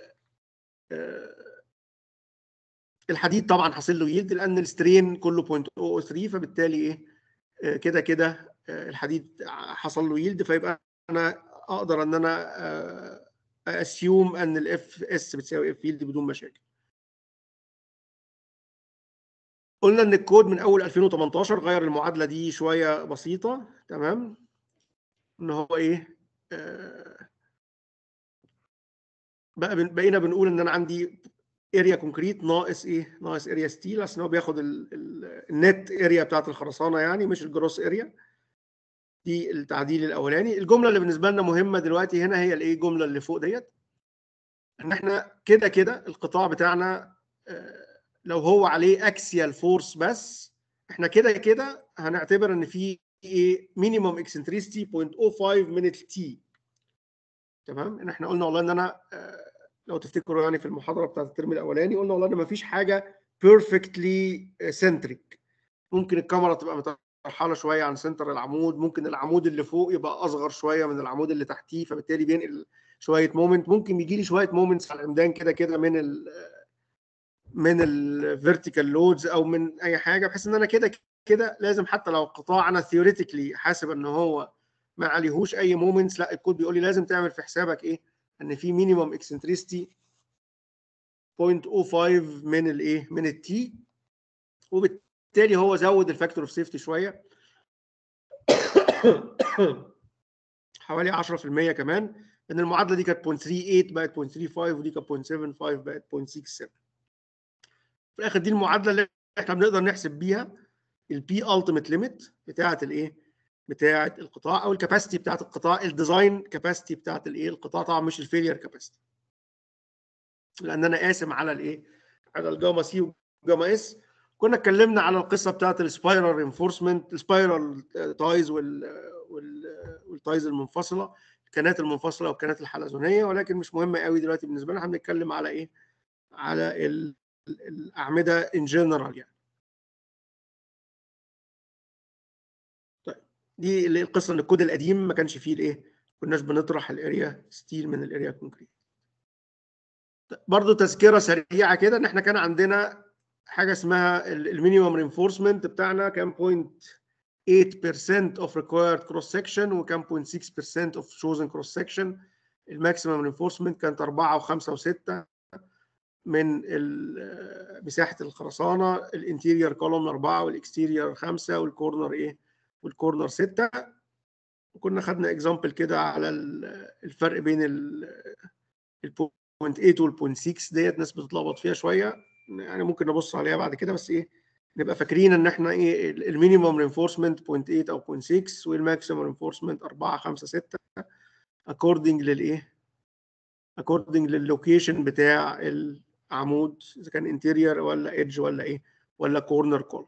الحديد طبعا حاصل له يلد لان السترين كله 0.003 فبالتالي ايه كده كده الحديد حصل له يلد فيبقى انا اقدر ان انا اسيوم ان الاف اس بتساوي اف يلد بدون مشاكل قلنا ان الكود من اول 2018 غير المعادله دي شويه بسيطه تمام ان هو ايه آه بقى بقينا بنقول ان انا عندي اريا كونكريت ناقص ايه ناقص اريا ستيل عشان هو بياخد النت اريا بتاعت الخرسانه يعني مش الجروس اريا دي التعديل الاولاني الجمله اللي بالنسبه لنا مهمه دلوقتي هنا هي الايه الجمله اللي فوق ديت ان احنا كده كده القطاع بتاعنا آه لو هو عليه اكسيال فورس بس احنا كده كده هنعتبر ان في ايه مينيمم اكسنتريستي 0.05 من التي تمام ان احنا قلنا والله ان انا آه لو تفتكروا يعني في المحاضره بتاعت الترم الاولاني قلنا والله ان مفيش حاجه بيرفكتلي سنتريك ممكن الكاميرا تبقى مترحله شويه عن سنتر العمود ممكن العمود اللي فوق يبقى اصغر شويه من العمود اللي تحتيه فبالتالي بينقل شويه مومنت ممكن يجي لي شويه مومنتس على العمدان كده كده من ال من الفيرتيكال لودز او من اي حاجه بحيث ان انا كده كده لازم حتى لو القطاع انا ثيوريتيكلي حاسب ان هو ما عليهوش اي مومنتس لا الكود بيقول لي لازم تعمل في حسابك ايه ان في مينيمم اكسنتريستي 0.05 من الايه من التي وبالتالي هو زود الفاكتور اوف سيفتي شويه حوالي 10% كمان لان المعادله دي كانت 0.38 بقت 0.35 ودي كانت 0.75 بقت 0.67 في الاخر دي المعادله اللي احنا بنقدر نحسب بيها البي التيميت ليميت بتاعه الايه بتاعه القطاع او الكاباسيتي بتاعه القطاع الديزاين كاباسيتي بتاعه الايه القطاع طبعا مش الفيلير كاباسيتي لان انا قاسم على الايه على الجاما سي وجاما اس كنا اتكلمنا على القصه بتاعه السبايرال رينفورسمنت السبايرال تايز وال والتايز المنفصله الكنات المنفصله والكنات الحلزونيه ولكن مش مهمه قوي دلوقتي بالنسبه لنا احنا بنتكلم على ايه على ال الاعمده ان جنرال يعني طيب دي اللي القصه ان الكود القديم ما كانش فيه الايه كناش بنطرح الاريا ستيل من الاريا كونكريت برضه تذكره سريعه كده ان احنا كان عندنا حاجه اسمها المينيمم رينفورسمنت بتاعنا كان 0.8% of required cross section وكان 0.6% of chosen cross section الماكسيمم رينفورسمنت كانت 4 و5 و6 من مساحه الخرسانه الانتيريور كولوم 4 والاكستيريور 5 والكورنر ايه والكورنر 6 وكنا خدنا اكزامبل كده على الفرق بين ال 0.8 وال 0.6 ديت ناس بتتلخبط فيها شويه يعني ممكن نبص عليها بعد كده بس ايه نبقى فاكرين ان احنا ايه المينيموم رينفورسمنت 0.8 او 0.6 والماكسيموم رينفورسمنت 4 5 6 اكوردنج للايه اكوردنج لللوكيشن بتاع العمود اذا كان انتيرير ولا ايدج ولا ايه ولا كورنر كول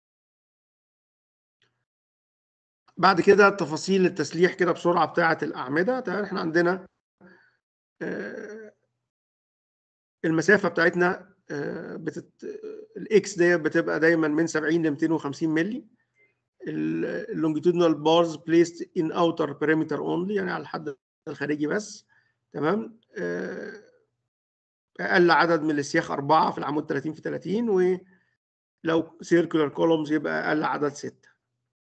بعد كده تفاصيل التسليح كده بسرعه بتاعه الاعمده تمام احنا عندنا آه، المسافه بتاعتنا آه، بتت... الاكس ديت بتبقى دايما من 70 ل 250 مللي اللونجيتودينال بارز بليست ان اوتر بيريمتر اونلي يعني على الحد الخارجي بس تمام آه، اقل عدد من السياخ اربعه في العمود 30 في 30 ولو سيركولار كولومز يبقى اقل عدد سته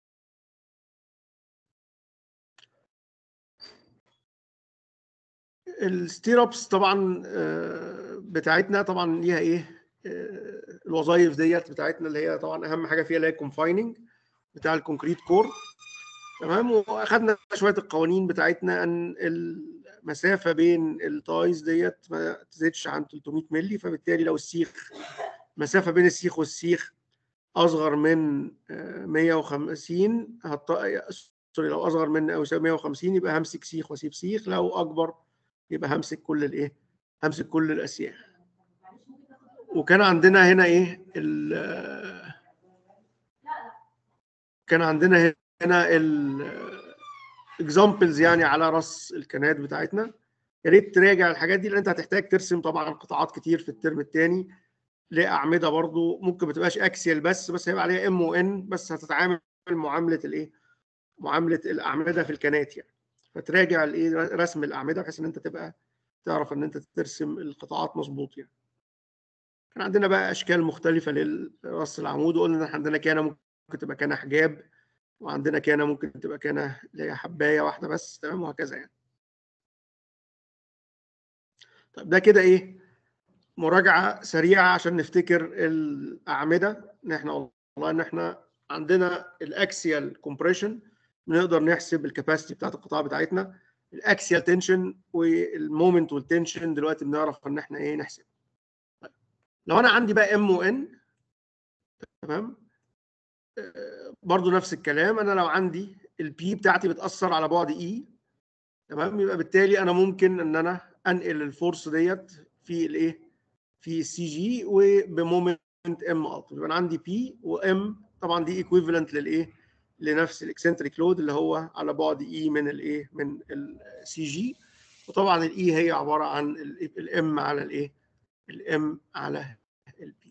الستيرابس طبعا آه، بتاعتنا طبعا ليها ايه آه، الوظائف ديت بتاعتنا اللي هي طبعا اهم حاجه فيها اللي هي الكونفايننج بتاع الكونكريت كور تمام واخدنا شويه القوانين بتاعتنا ان المسافه بين التايز ديت ما تزيدش عن 300 مللي فبالتالي لو السيخ مسافه بين السيخ والسيخ اصغر من آه، 150 هط... سوري لو اصغر من او يساوي 150 يبقى همسك سيخ واسيب سيخ لو اكبر يبقى همسك كل الايه همسك كل الاسياخ وكان عندنا هنا ايه ال كان عندنا هنا الاكزامبلز يعني على راس الكنات بتاعتنا يا ريت تراجع الحاجات دي لان انت هتحتاج ترسم طبعا قطاعات كتير في الترم الثاني لاعمده برضو ممكن ما تبقاش اكسيال بس بس هيبقى عليها ام وان بس هتتعامل معامله الايه معامله الاعمده في الكنات يعني فتراجع الايه رسم الاعمده بحيث ان انت تبقى تعرف ان انت ترسم القطاعات مظبوط يعني كان عندنا بقى اشكال مختلفه لراس العمود وقلنا ان احنا عندنا كانه ممكن تبقى كانه حجاب وعندنا كانه ممكن تبقى كانه اللي هي حبايه واحده بس تمام وهكذا يعني طيب ده كده ايه مراجعه سريعه عشان نفتكر الاعمده ان احنا والله ان احنا عندنا الاكسيال كومبريشن بنقدر نحسب الكباسيتي بتاعت القطاع بتاعتنا الاكسيال تنشن والمومنت والتنشن دلوقتي بنعرف ان احنا ايه نحسب طيب. لو انا عندي بقى ام وان تمام آه، برضو نفس الكلام انا لو عندي البي بتاعتي بتاثر على بعد اي تمام يبقى بالتالي انا ممكن ان انا انقل الفورس ديت في الايه في السي جي وبمومنت ام الت يبقى انا عندي بي وام طبعا دي ايكويفالنت للايه لنفس الاكسنتريك لود اللي هو على بعد اي من الايه من السي جي وطبعا الاي هي عباره عن الام على الايه الام على البي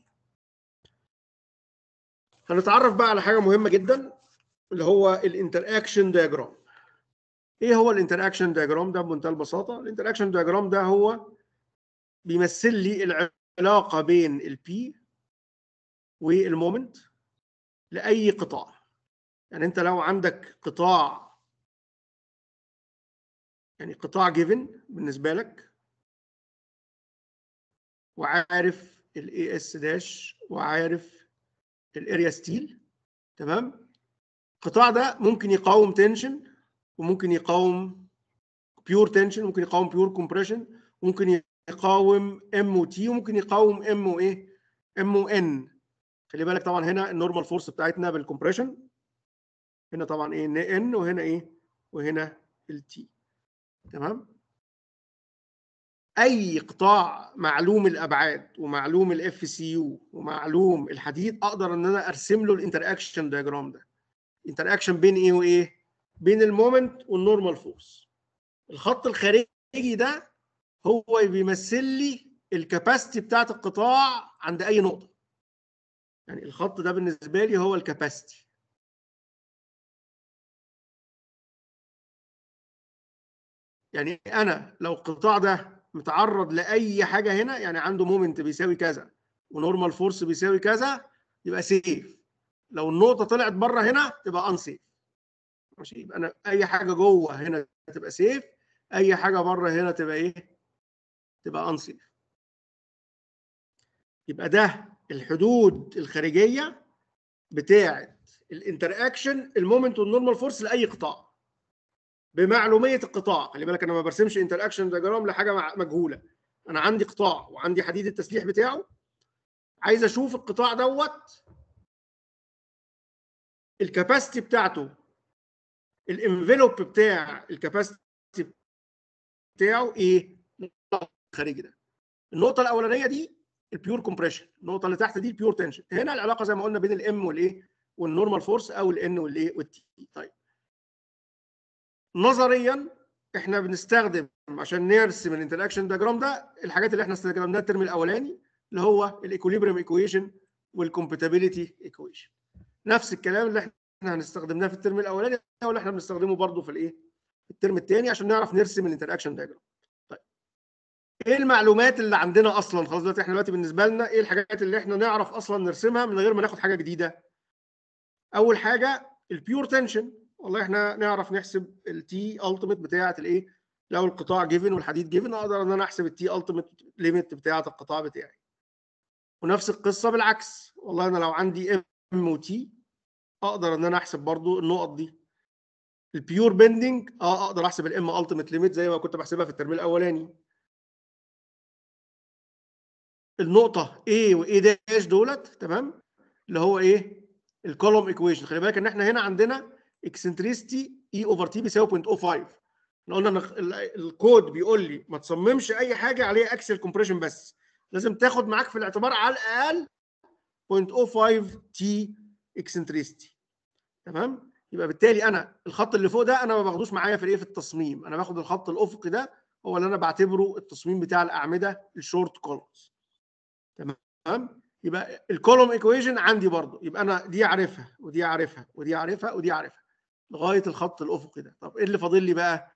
هنتعرف بقى على حاجه مهمه جدا اللي هو الانتر اكشن دياجرام ايه هو الانتر اكشن دياجرام ده بمنتهى البساطه الانتر اكشن دياجرام ده هو بيمثل لي العلاقه بين البي والمومنت لاي قطاع يعني انت لو عندك قطاع يعني قطاع جيفن بالنسبه لك وعارف الاي اس داش وعارف الاريا ستيل تمام القطاع ده ممكن يقاوم تنشن وممكن يقاوم بيور تنشن ممكن يقاوم بيور كومبريشن ممكن يقاوم ام وتي وممكن يقاوم ام وايه ام وان خلي بالك طبعا هنا النورمال فورس بتاعتنا بالكومبريشن هنا طبعا ايه ان وهنا ايه وهنا التي تمام اي قطاع معلوم الابعاد ومعلوم الاف سي يو ومعلوم الحديد اقدر ان انا ارسم له الانتر اكشن دياجرام ده انتر اكشن بين ايه وايه بين المومنت والنورمال فورس الخط الخارجي ده هو بيمثل لي الكاباسيتي بتاعت القطاع عند اي نقطه يعني الخط ده بالنسبه لي هو الكاباسيتي يعني انا لو القطاع ده متعرض لاي حاجه هنا يعني عنده مومنت بيساوي كذا ونورمال فورس بيساوي كذا يبقى سيف لو النقطه طلعت بره هنا تبقى ان سيف ماشي يبقى انا اي حاجه جوه هنا تبقى سيف اي حاجه بره هنا تبقى ايه تبقى ان سيف يبقى ده الحدود الخارجيه بتاعه الانتر اكشن المومنت والنورمال فورس لاي قطاع بمعلوميه القطاع خلي بالك انا ما برسمش انتر اكشن دياجرام لحاجه مع- مجهوله انا عندي قطاع وعندي حديد التسليح بتاعه عايز اشوف القطاع دوت الكاباسيتي بتاعته الانفلوب بتاع الكاباسيتي بتاعه ايه الخارجي ده النقطه الاولانيه دي البيور كومبريشن النقطه اللي تحت دي البيور تنشن هنا العلاقه زي ما قلنا بين الام والايه والنورمال فورس او الان والايه والتي طيب نظريا احنا بنستخدم عشان نرسم الانتراكشن دياجرام ده الحاجات اللي احنا استخدمناها الترم الاولاني اللي هو الايكوليبريم ايكويشن والكومباتيبيليتي ايكويشن نفس الكلام اللي احنا هنستخدمناه في الترم الاولاني هو اللي احنا بنستخدمه برضه في الايه في الترم الثاني عشان نعرف نرسم الانتراكشن دياجرام طيب ايه المعلومات اللي عندنا اصلا خلاص دلوقتي احنا دلوقتي بالنسبه لنا ايه الحاجات اللي احنا نعرف اصلا نرسمها من غير ما ناخد حاجه جديده اول حاجه البيور تنشن والله احنا نعرف نحسب التي التيميت بتاعه الايه لو القطاع جيفن والحديد جيفن اقدر ان انا احسب التي التيميت ليميت بتاعه القطاع بتاعي ونفس القصه بالعكس والله انا لو عندي ام وتي اقدر ان انا احسب برضو النقط دي البيور بيندنج اه اقدر احسب الام التيميت ليميت زي ما كنت بحسبها في الترم الاولاني النقطه A و A داش دولت تمام اللي هو ايه الكولوم ايكويشن خلي بالك ان احنا هنا عندنا اكسنتريستي اي اوفر تي بيساوي 0.05 احنا قلنا ان ال- الكود بيقول لي ما تصممش اي حاجه عليها اكسل كومبريشن بس لازم تاخد معاك في الاعتبار على الاقل 0.05 تي اكسنتريستي تمام يبقى بالتالي انا الخط اللي فوق ده انا ما باخدوش معايا في الايه في التصميم انا باخد الخط الافقي ده هو اللي انا بعتبره التصميم بتاع الاعمده الشورت كولومز تمام يبقى الكولوم ايكويشن عندي برضو يبقى انا دي عارفها ودي عارفها ودي عارفها ودي عارفها لغايه الخط الافقي ده طب ايه اللي فاضل لي بقى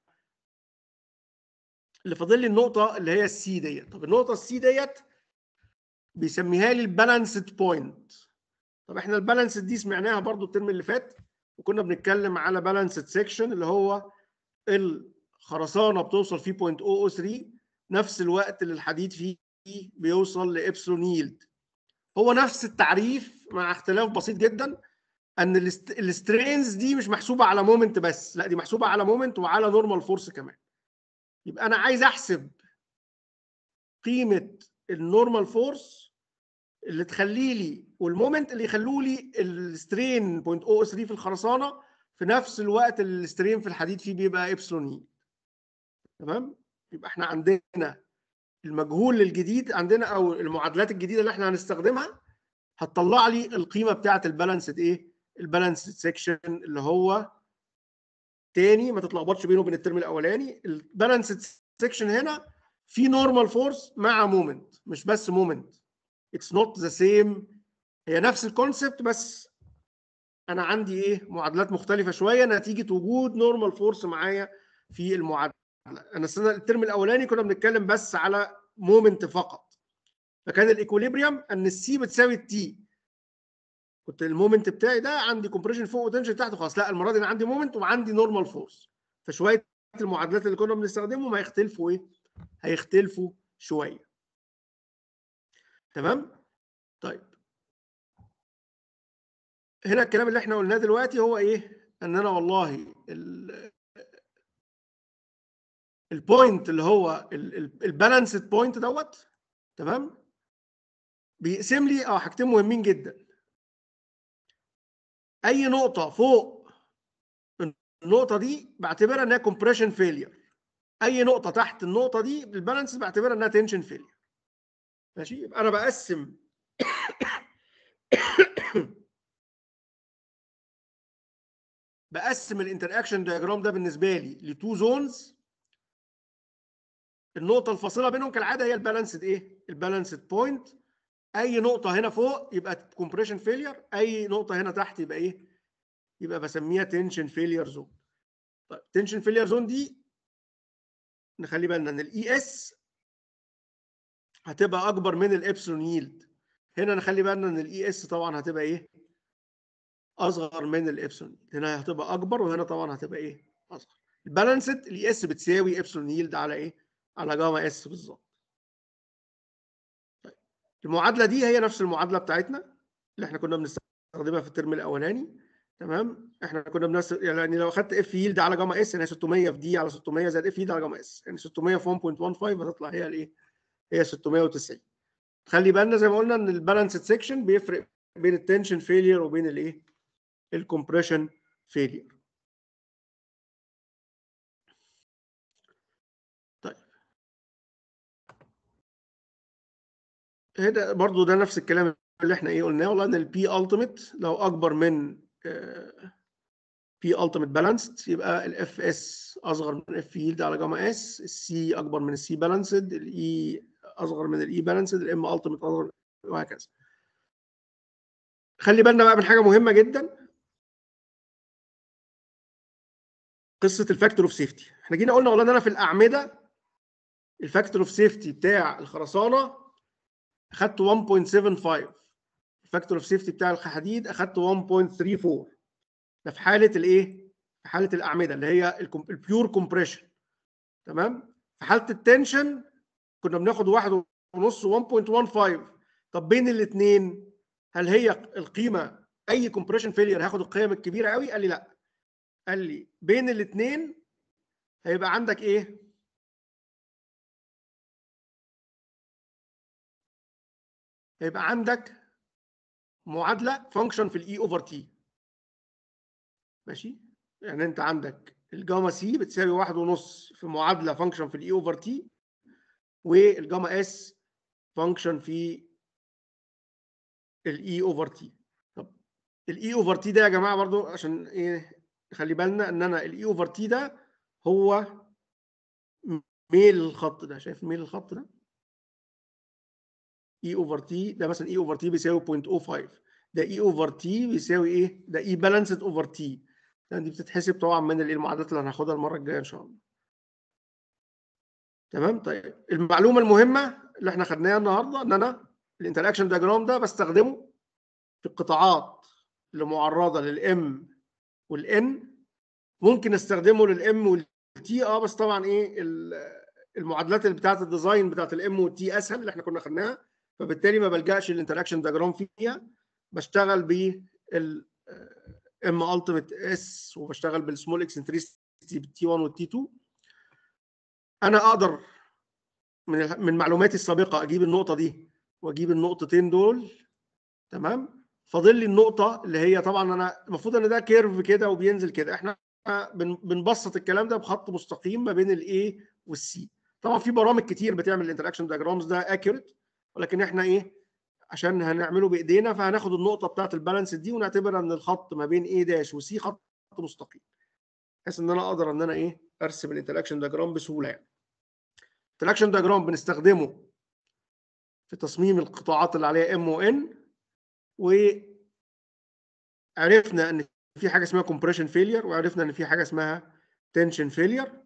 اللي فاضل لي النقطه اللي هي السي ديت طب النقطه السي ديت بيسميها لي البالانسد بوينت طب احنا البالانسد دي سمعناها برضو الترم اللي فات وكنا بنتكلم على بالانسد سيكشن اللي هو الخرسانه بتوصل فيه 0.003 نفس الوقت اللي الحديد فيه بيوصل لابسلون ييلد هو نفس التعريف مع اختلاف بسيط جدا ان الست- السترينز دي مش محسوبه على مومنت بس لا دي محسوبه على مومنت وعلى نورمال فورس كمان يبقى انا عايز احسب قيمه النورمال فورس اللي تخلي لي والمومنت اللي يخلوا لي السترين 0.003 في الخرسانه في نفس الوقت اللي السترين في الحديد فيه بيبقى ابسلون اي تمام يبقى احنا عندنا المجهول الجديد عندنا او المعادلات الجديده اللي احنا هنستخدمها هتطلع لي القيمه بتاعه البالانسد ايه البالانسد سيكشن اللي هو تاني ما تتلخبطش بينه وبين الترم الاولاني البالانسد سيكشن هنا في نورمال فورس مع مومنت مش بس مومنت اتس نوت ذا سيم هي نفس الكونسبت بس انا عندي ايه معادلات مختلفه شويه نتيجه وجود نورمال فورس معايا في المعادله انا السنه الترم الاولاني كنا بنتكلم بس على مومنت فقط فكان الايكوليبريم ان السي بتساوي التي كنت المومنت بتاعي ده عندي كومبريشن فوق وتنشن تحت خلاص لا المره دي انا عندي مومنت وعندي نورمال فورس فشويه المعادلات اللي كنا بنستخدمهم هيختلفوا ايه هيختلفوا شويه تمام طيب هنا الكلام اللي احنا قلناه دلوقتي هو ايه ان انا والله ال- البوينت اللي هو البالانسد بوينت دوت تمام بيقسم لي اه حاجتين مهمين جدا اي نقطه فوق النقطه دي بعتبرها انها كومبريشن فيلير اي نقطه تحت النقطه دي بالبالانس بعتبرها انها تنشن فيلير ماشي يبقى انا بقسم بقسم الانتراكشن دياجرام ده بالنسبه لي لتو زونز النقطه الفاصله بينهم كالعاده هي البالانسد ايه البالانسد بوينت اي نقطه هنا فوق يبقى كومبريشن فيلير اي نقطه هنا تحت يبقى ايه يبقى بسميها تنشن فيلير زون طيب تنشن فيلير زون دي نخلي بالنا ان الاي اس هتبقى اكبر من الابسلون ييلد هنا نخلي بالنا ان الاي اس طبعا هتبقى ايه اصغر من الابسلون هنا هتبقى اكبر وهنا طبعا هتبقى ايه اصغر البالانسد الاي اس بتساوي ابسلون ييلد على ايه على جاما اس بالظبط طيب المعادله دي هي نفس المعادله بتاعتنا اللي احنا كنا بنستخدمها في الترم الاولاني تمام احنا كنا بنس يعني لو اخدت اف ييلد على جاما اس يعني 600 في دي على 600 زائد اف ييلد على جاما اس يعني 600 في 1.15 هتطلع هي الايه هي 690 خلي بالنا زي ما قلنا ان البالانسد سيكشن بيفرق بين التنشن فيلير وبين الايه الكompression failure طيب هنا برضو ده نفس الكلام اللي احنا ايه قلناه والله ان البي التيميت لو اكبر من بي التيميت بالانسد يبقى الاف اس اصغر من اف يلد على جاما اس السي اكبر من السي بالانسد الاي اصغر من الاي بالانسد الام التيميت اصغر وهكذا خلي بالنا بقى من حاجه مهمه جدا قصه الفاكتور اوف سيفتي احنا جينا قلنا والله ان انا في الاعمده الفاكتور اوف سيفتي بتاع الخرسانه اخدت 1.75 الفاكتور اوف سيفتي بتاع الحديد اخدت 1.34 ده في حاله الايه في حاله الاعمده اللي هي البيور كومبريشن تمام في حاله التنشن كنا بناخد واحد ونص 1.15 طب بين الاثنين هل هي القيمه اي كومبريشن فيلير هاخد القيم الكبيره قوي قال لي لا قال لي بين الاثنين هيبقى عندك ايه هيبقى عندك معادله فانكشن في الاي اوفر تي ماشي يعني انت عندك الجاما سي بتساوي واحد ونص في معادله فانكشن في الاي اوفر تي والجاما اس فانكشن في الاي اوفر تي طب الاي اوفر تي ده يا جماعه برضو عشان ايه خلي بالنا ان انا الاي اوفر تي ده هو ميل الخط ده شايف ميل الخط ده اي اوفر تي ده مثلا اي اوفر تي بيساوي 0.05 ده اي اوفر تي بيساوي ايه ده اي بالانسد اوفر تي دي بتتحسب طبعا من المعادلات اللي هناخدها المره الجايه ان شاء الله تمام طيب المعلومه المهمه اللي احنا خدناها النهارده ان انا الانتراكشن دياجرام ده بستخدمه في القطاعات اللي معرضه للام والان ممكن استخدمه للام والتي اه بس طبعا ايه المعادلات اللي بتاعت الديزاين بتاعت الام والتي اسهل اللي احنا كنا خدناها فبالتالي ما بلجاش للانتراكشن دياجرام فيها بشتغل بال ام التيميت اس وبشتغل بالسمول اكسنتريستي بالتي 1 والتي 2 انا اقدر من من معلوماتي السابقه اجيب النقطه دي واجيب النقطتين دول تمام فاضل لي النقطه اللي هي طبعا انا المفروض ان ده كيرف كده وبينزل كده احنا بنبسط الكلام ده بخط مستقيم ما بين الاي والسي طبعا في برامج كتير بتعمل الانتراكشن دياجرامز ده اكيوريت ولكن احنا ايه عشان هنعمله بايدينا فهناخد النقطه بتاعه البالانس دي ونعتبر ان الخط ما بين اي داش وسي خط مستقيم بحيث ان انا اقدر ان انا ايه ارسم الانتراكشن دياجرام بسهوله يعني الانتراكشن دياجرام بنستخدمه في تصميم القطاعات اللي عليها ام وان وعرفنا ان في حاجه اسمها كومبريشن فيلير وعرفنا ان في حاجه اسمها تنشن فيلير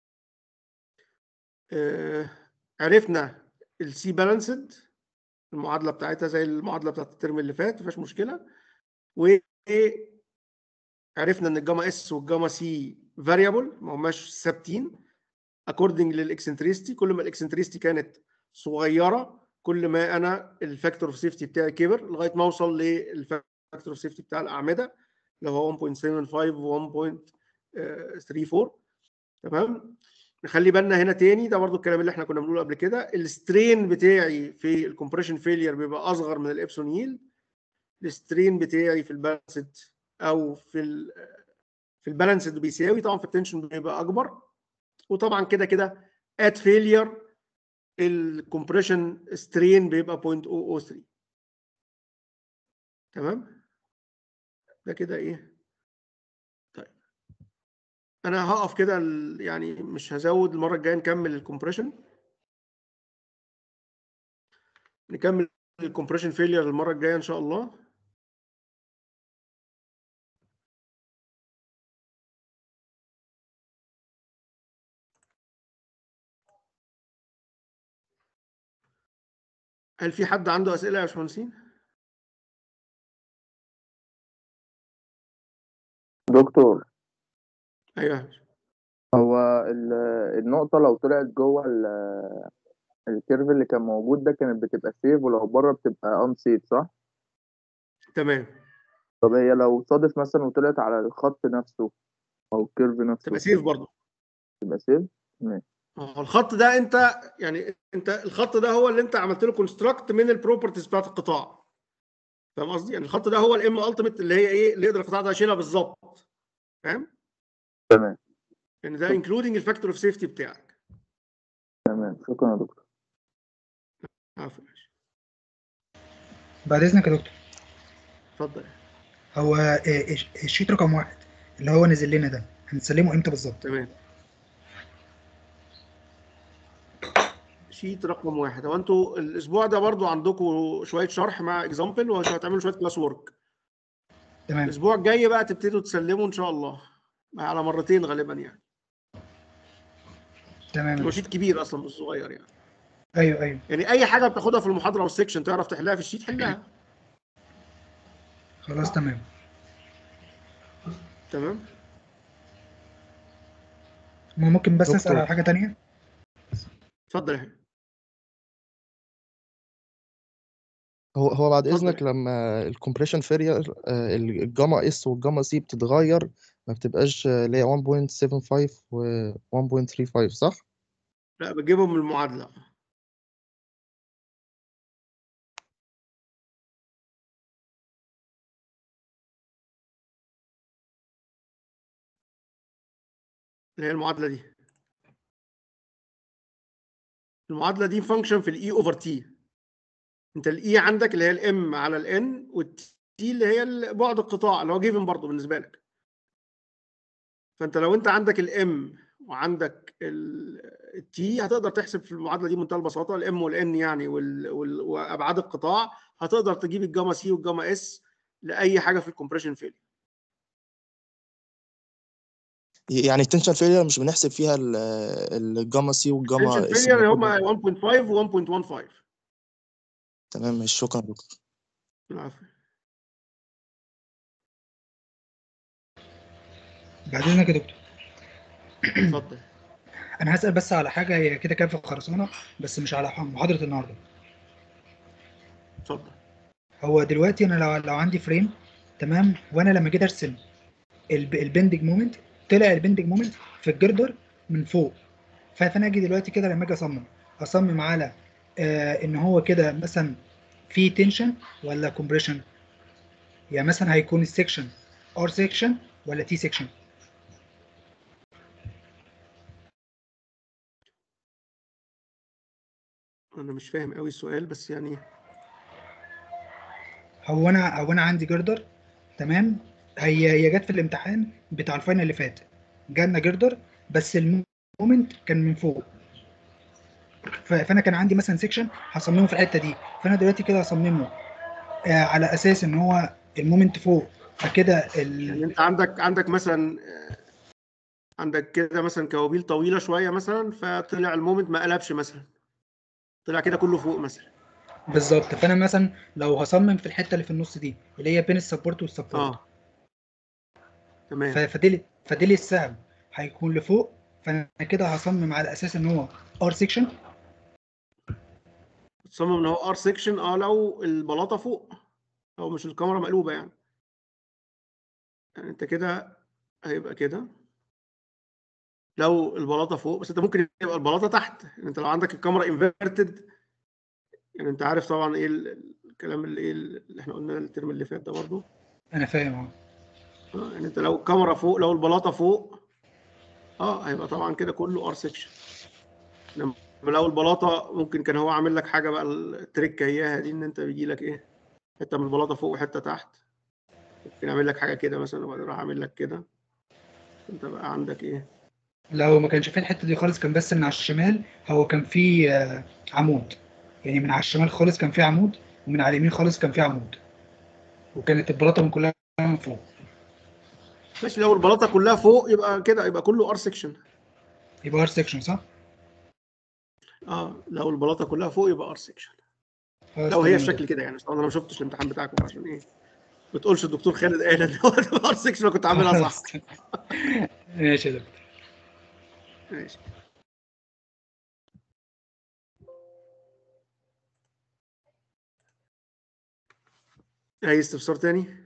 عرفنا السي بالانسد المعادله بتاعتها زي المعادله بتاعت الترم اللي فات ما فيهاش مشكله و عرفنا ان الجاما اس والجاما سي فاريبل ما هماش ثابتين اكوردنج للاكسنتريستي كل ما الاكسنتريستي كانت صغيره كل ما انا الفاكتور اوف سيفتي بتاعي كبر لغايه ما اوصل للفاكتور اوف سيفتي بتاع الاعمده اللي هو 1.75 و 1.34 تمام نخلي بالنا هنا تاني ده برضو الكلام اللي احنا كنا بنقوله قبل كده السترين بتاعي في الكومبريشن فيلير بيبقى اصغر من الابسون ييلد السترين بتاعي في البالانسد او في ال في البالانسد بيساوي طبعا في التنشن بيبقى اكبر وطبعا كده كده ات فيلير الكومبريشن سترين بيبقى 0.003 تمام ده كده ايه طيب انا هقف كده يعني مش هزود المره الجايه نكمل الكومبريشن نكمل الكومبريشن فيلير المره الجايه ان شاء الله هل في حد عنده اسئله يا باشمهندسين؟ دكتور ايوه يا باشا. هو ال- النقطة لو طلعت جوه ال- الكيرف اللي كان موجود ده كانت بتبقى سيف ولو بره بتبقى ان سيف صح؟ تمام طب هي لو صادف مثلا وطلعت على الخط نفسه او الكيرف نفسه تبقى سيف برضه تبقى سيف؟ اه الخط ده انت يعني انت الخط ده هو اللي انت عملت له كونستراكت من البروبرتيز بتاعت القطاع فاهم قصدي؟ يعني الخط ده هو الام التيميت اللي هي ايه اللي يقدر القطاع ده يشيلها بالظبط فاهم؟ تمام يعني ده انكلودنج الفاكتور اوف سيفتي بتاعك تمام شكرا يا دكتور عفوا ماشي. بعد اذنك يا دكتور اتفضل هو آه، الش- الشيت رقم واحد اللي هو نزل لنا ده هنسلمه امتى بالظبط تمام شيت رقم واحد هو انتوا الاسبوع ده برضو عندكم شويه شرح مع اكزامبل وهتعملوا شويه كلاس وورك تمام الاسبوع الجاي بقى تبتدوا تسلموا ان شاء الله على مرتين غالبا يعني تمام هو شيت كبير اصلا مش صغير يعني ايوه ايوه يعني اي حاجه بتاخدها في المحاضره والسكشن تعرف تحلها في الشيت حلها خلاص تمام تمام ما ممكن بس اسال دكتور. على حاجه تانية اتفضل يا حبيبي. هو هو بعد اتفضل. اذنك لما الكومبريشن فيرير الجاما اس والجاما سي بتتغير ما بتبقاش آه، اللي هي 1.75 و 1.35 صح؟ لا بتجيبهم من المعادله اللي هي المعادله دي المعادله دي فانكشن في الاي اوفر تي انت الاي عندك اللي هي الام على الان والتي اللي هي بعد القطاع اللي هو جيفن برضه بالنسبه لك فانت لو انت عندك الام وعندك التي هتقدر تحسب في المعادله دي بمنتهى البساطه الام والان يعني وال- وال- وابعاد القطاع هتقدر تجيب الجاما سي والجاما اس لاي حاجه في الكومبريشن فيل يعني التنشن فيرير مش بنحسب فيها ال- الجاما سي والجاما تنشن اس فيلير هم بناخد- 1.5 و 1.15 تمام ماشي شكرا يا دكتور العفو بعد اذنك يا دكتور اتفضل انا هسال بس على حاجه هي كده كده في الخرسانه بس مش على ح- محاضره النهارده اتفضل هو دلوقتي انا لو لو عندي فريم تمام وانا لما جيت ارسم الب- البندنج مومنت طلع البندنج مومنت في الجردر من فوق ف- فانا اجي دلوقتي كده لما اجي اصمم اصمم على آه ان هو كده مثلا في تنشن ولا كومبريشن يعني مثلا هيكون السكشن ار سكشن ولا تي سكشن انا مش فاهم قوي السؤال بس يعني هو انا هو انا عندي جردر تمام هي هي جت في الامتحان بتاع الفاينل اللي فات جالنا جردر بس المومنت كان من فوق ف- فانا كان عندي مثلا سيكشن هصممه في الحته دي فانا دلوقتي كده هصممه آه على اساس ان هو المومنت فوق فكده يعني ال... انت عندك عندك مثلا آه، عندك كده مثلا كوابيل طويله شويه مثلا فطلع المومنت ما قلبش مثلا طلع كده كله فوق مثلا بالظبط فانا مثلا لو هصمم في الحته اللي في النص دي اللي هي بين السبورت والسبورت اه تمام ف- فديلي فديلي السهم هيكون لفوق فانا كده هصمم على اساس ان هو ار سيكشن تصمم ان هو ار سيكشن اه لو البلاطه فوق او مش الكاميرا مقلوبه يعني يعني انت كده هيبقى كده لو البلاطه فوق بس انت ممكن يبقى البلاطه تحت يعني انت لو عندك الكاميرا انفيرتد يعني انت عارف طبعا ايه ال- الكلام اللي ايه اللي احنا قلناه الترم اللي فات ده برضه انا فاهم اهو اه يعني انت لو الكاميرا فوق لو البلاطه فوق اه هيبقى طبعا كده كله ار سيكشن لما لو البلاطه ممكن كان هو عامل لك حاجه بقى التريك اياها دي ان انت بيجي لك ايه حته من البلاطه فوق وحته تحت ممكن يعمل لك حاجه كده مثلا وبعدين راح عامل لك كده انت بقى عندك ايه لو ما كانش في الحته دي خالص كان بس من على الشمال هو كان في آه، عمود يعني من على الشمال خالص كان في عمود ومن على اليمين خالص كان في عمود وكانت البلاطه من كلها من فوق ماشي لو البلاطه كلها فوق يبقى كده يبقى كله ار سيكشن يبقى ار سيكشن صح؟ اه لو البلاطه كلها فوق يبقى ار سيكشن خلاص لو هي تمام. الشكل كده يعني طبعا انا ما شفتش الامتحان بتاعكم عشان ايه ما تقولش الدكتور خالد قال ان هو ار سيكشن أنا كنت عاملها صح خلاص. ماشي يا دكتور ماشي اي استفسار تاني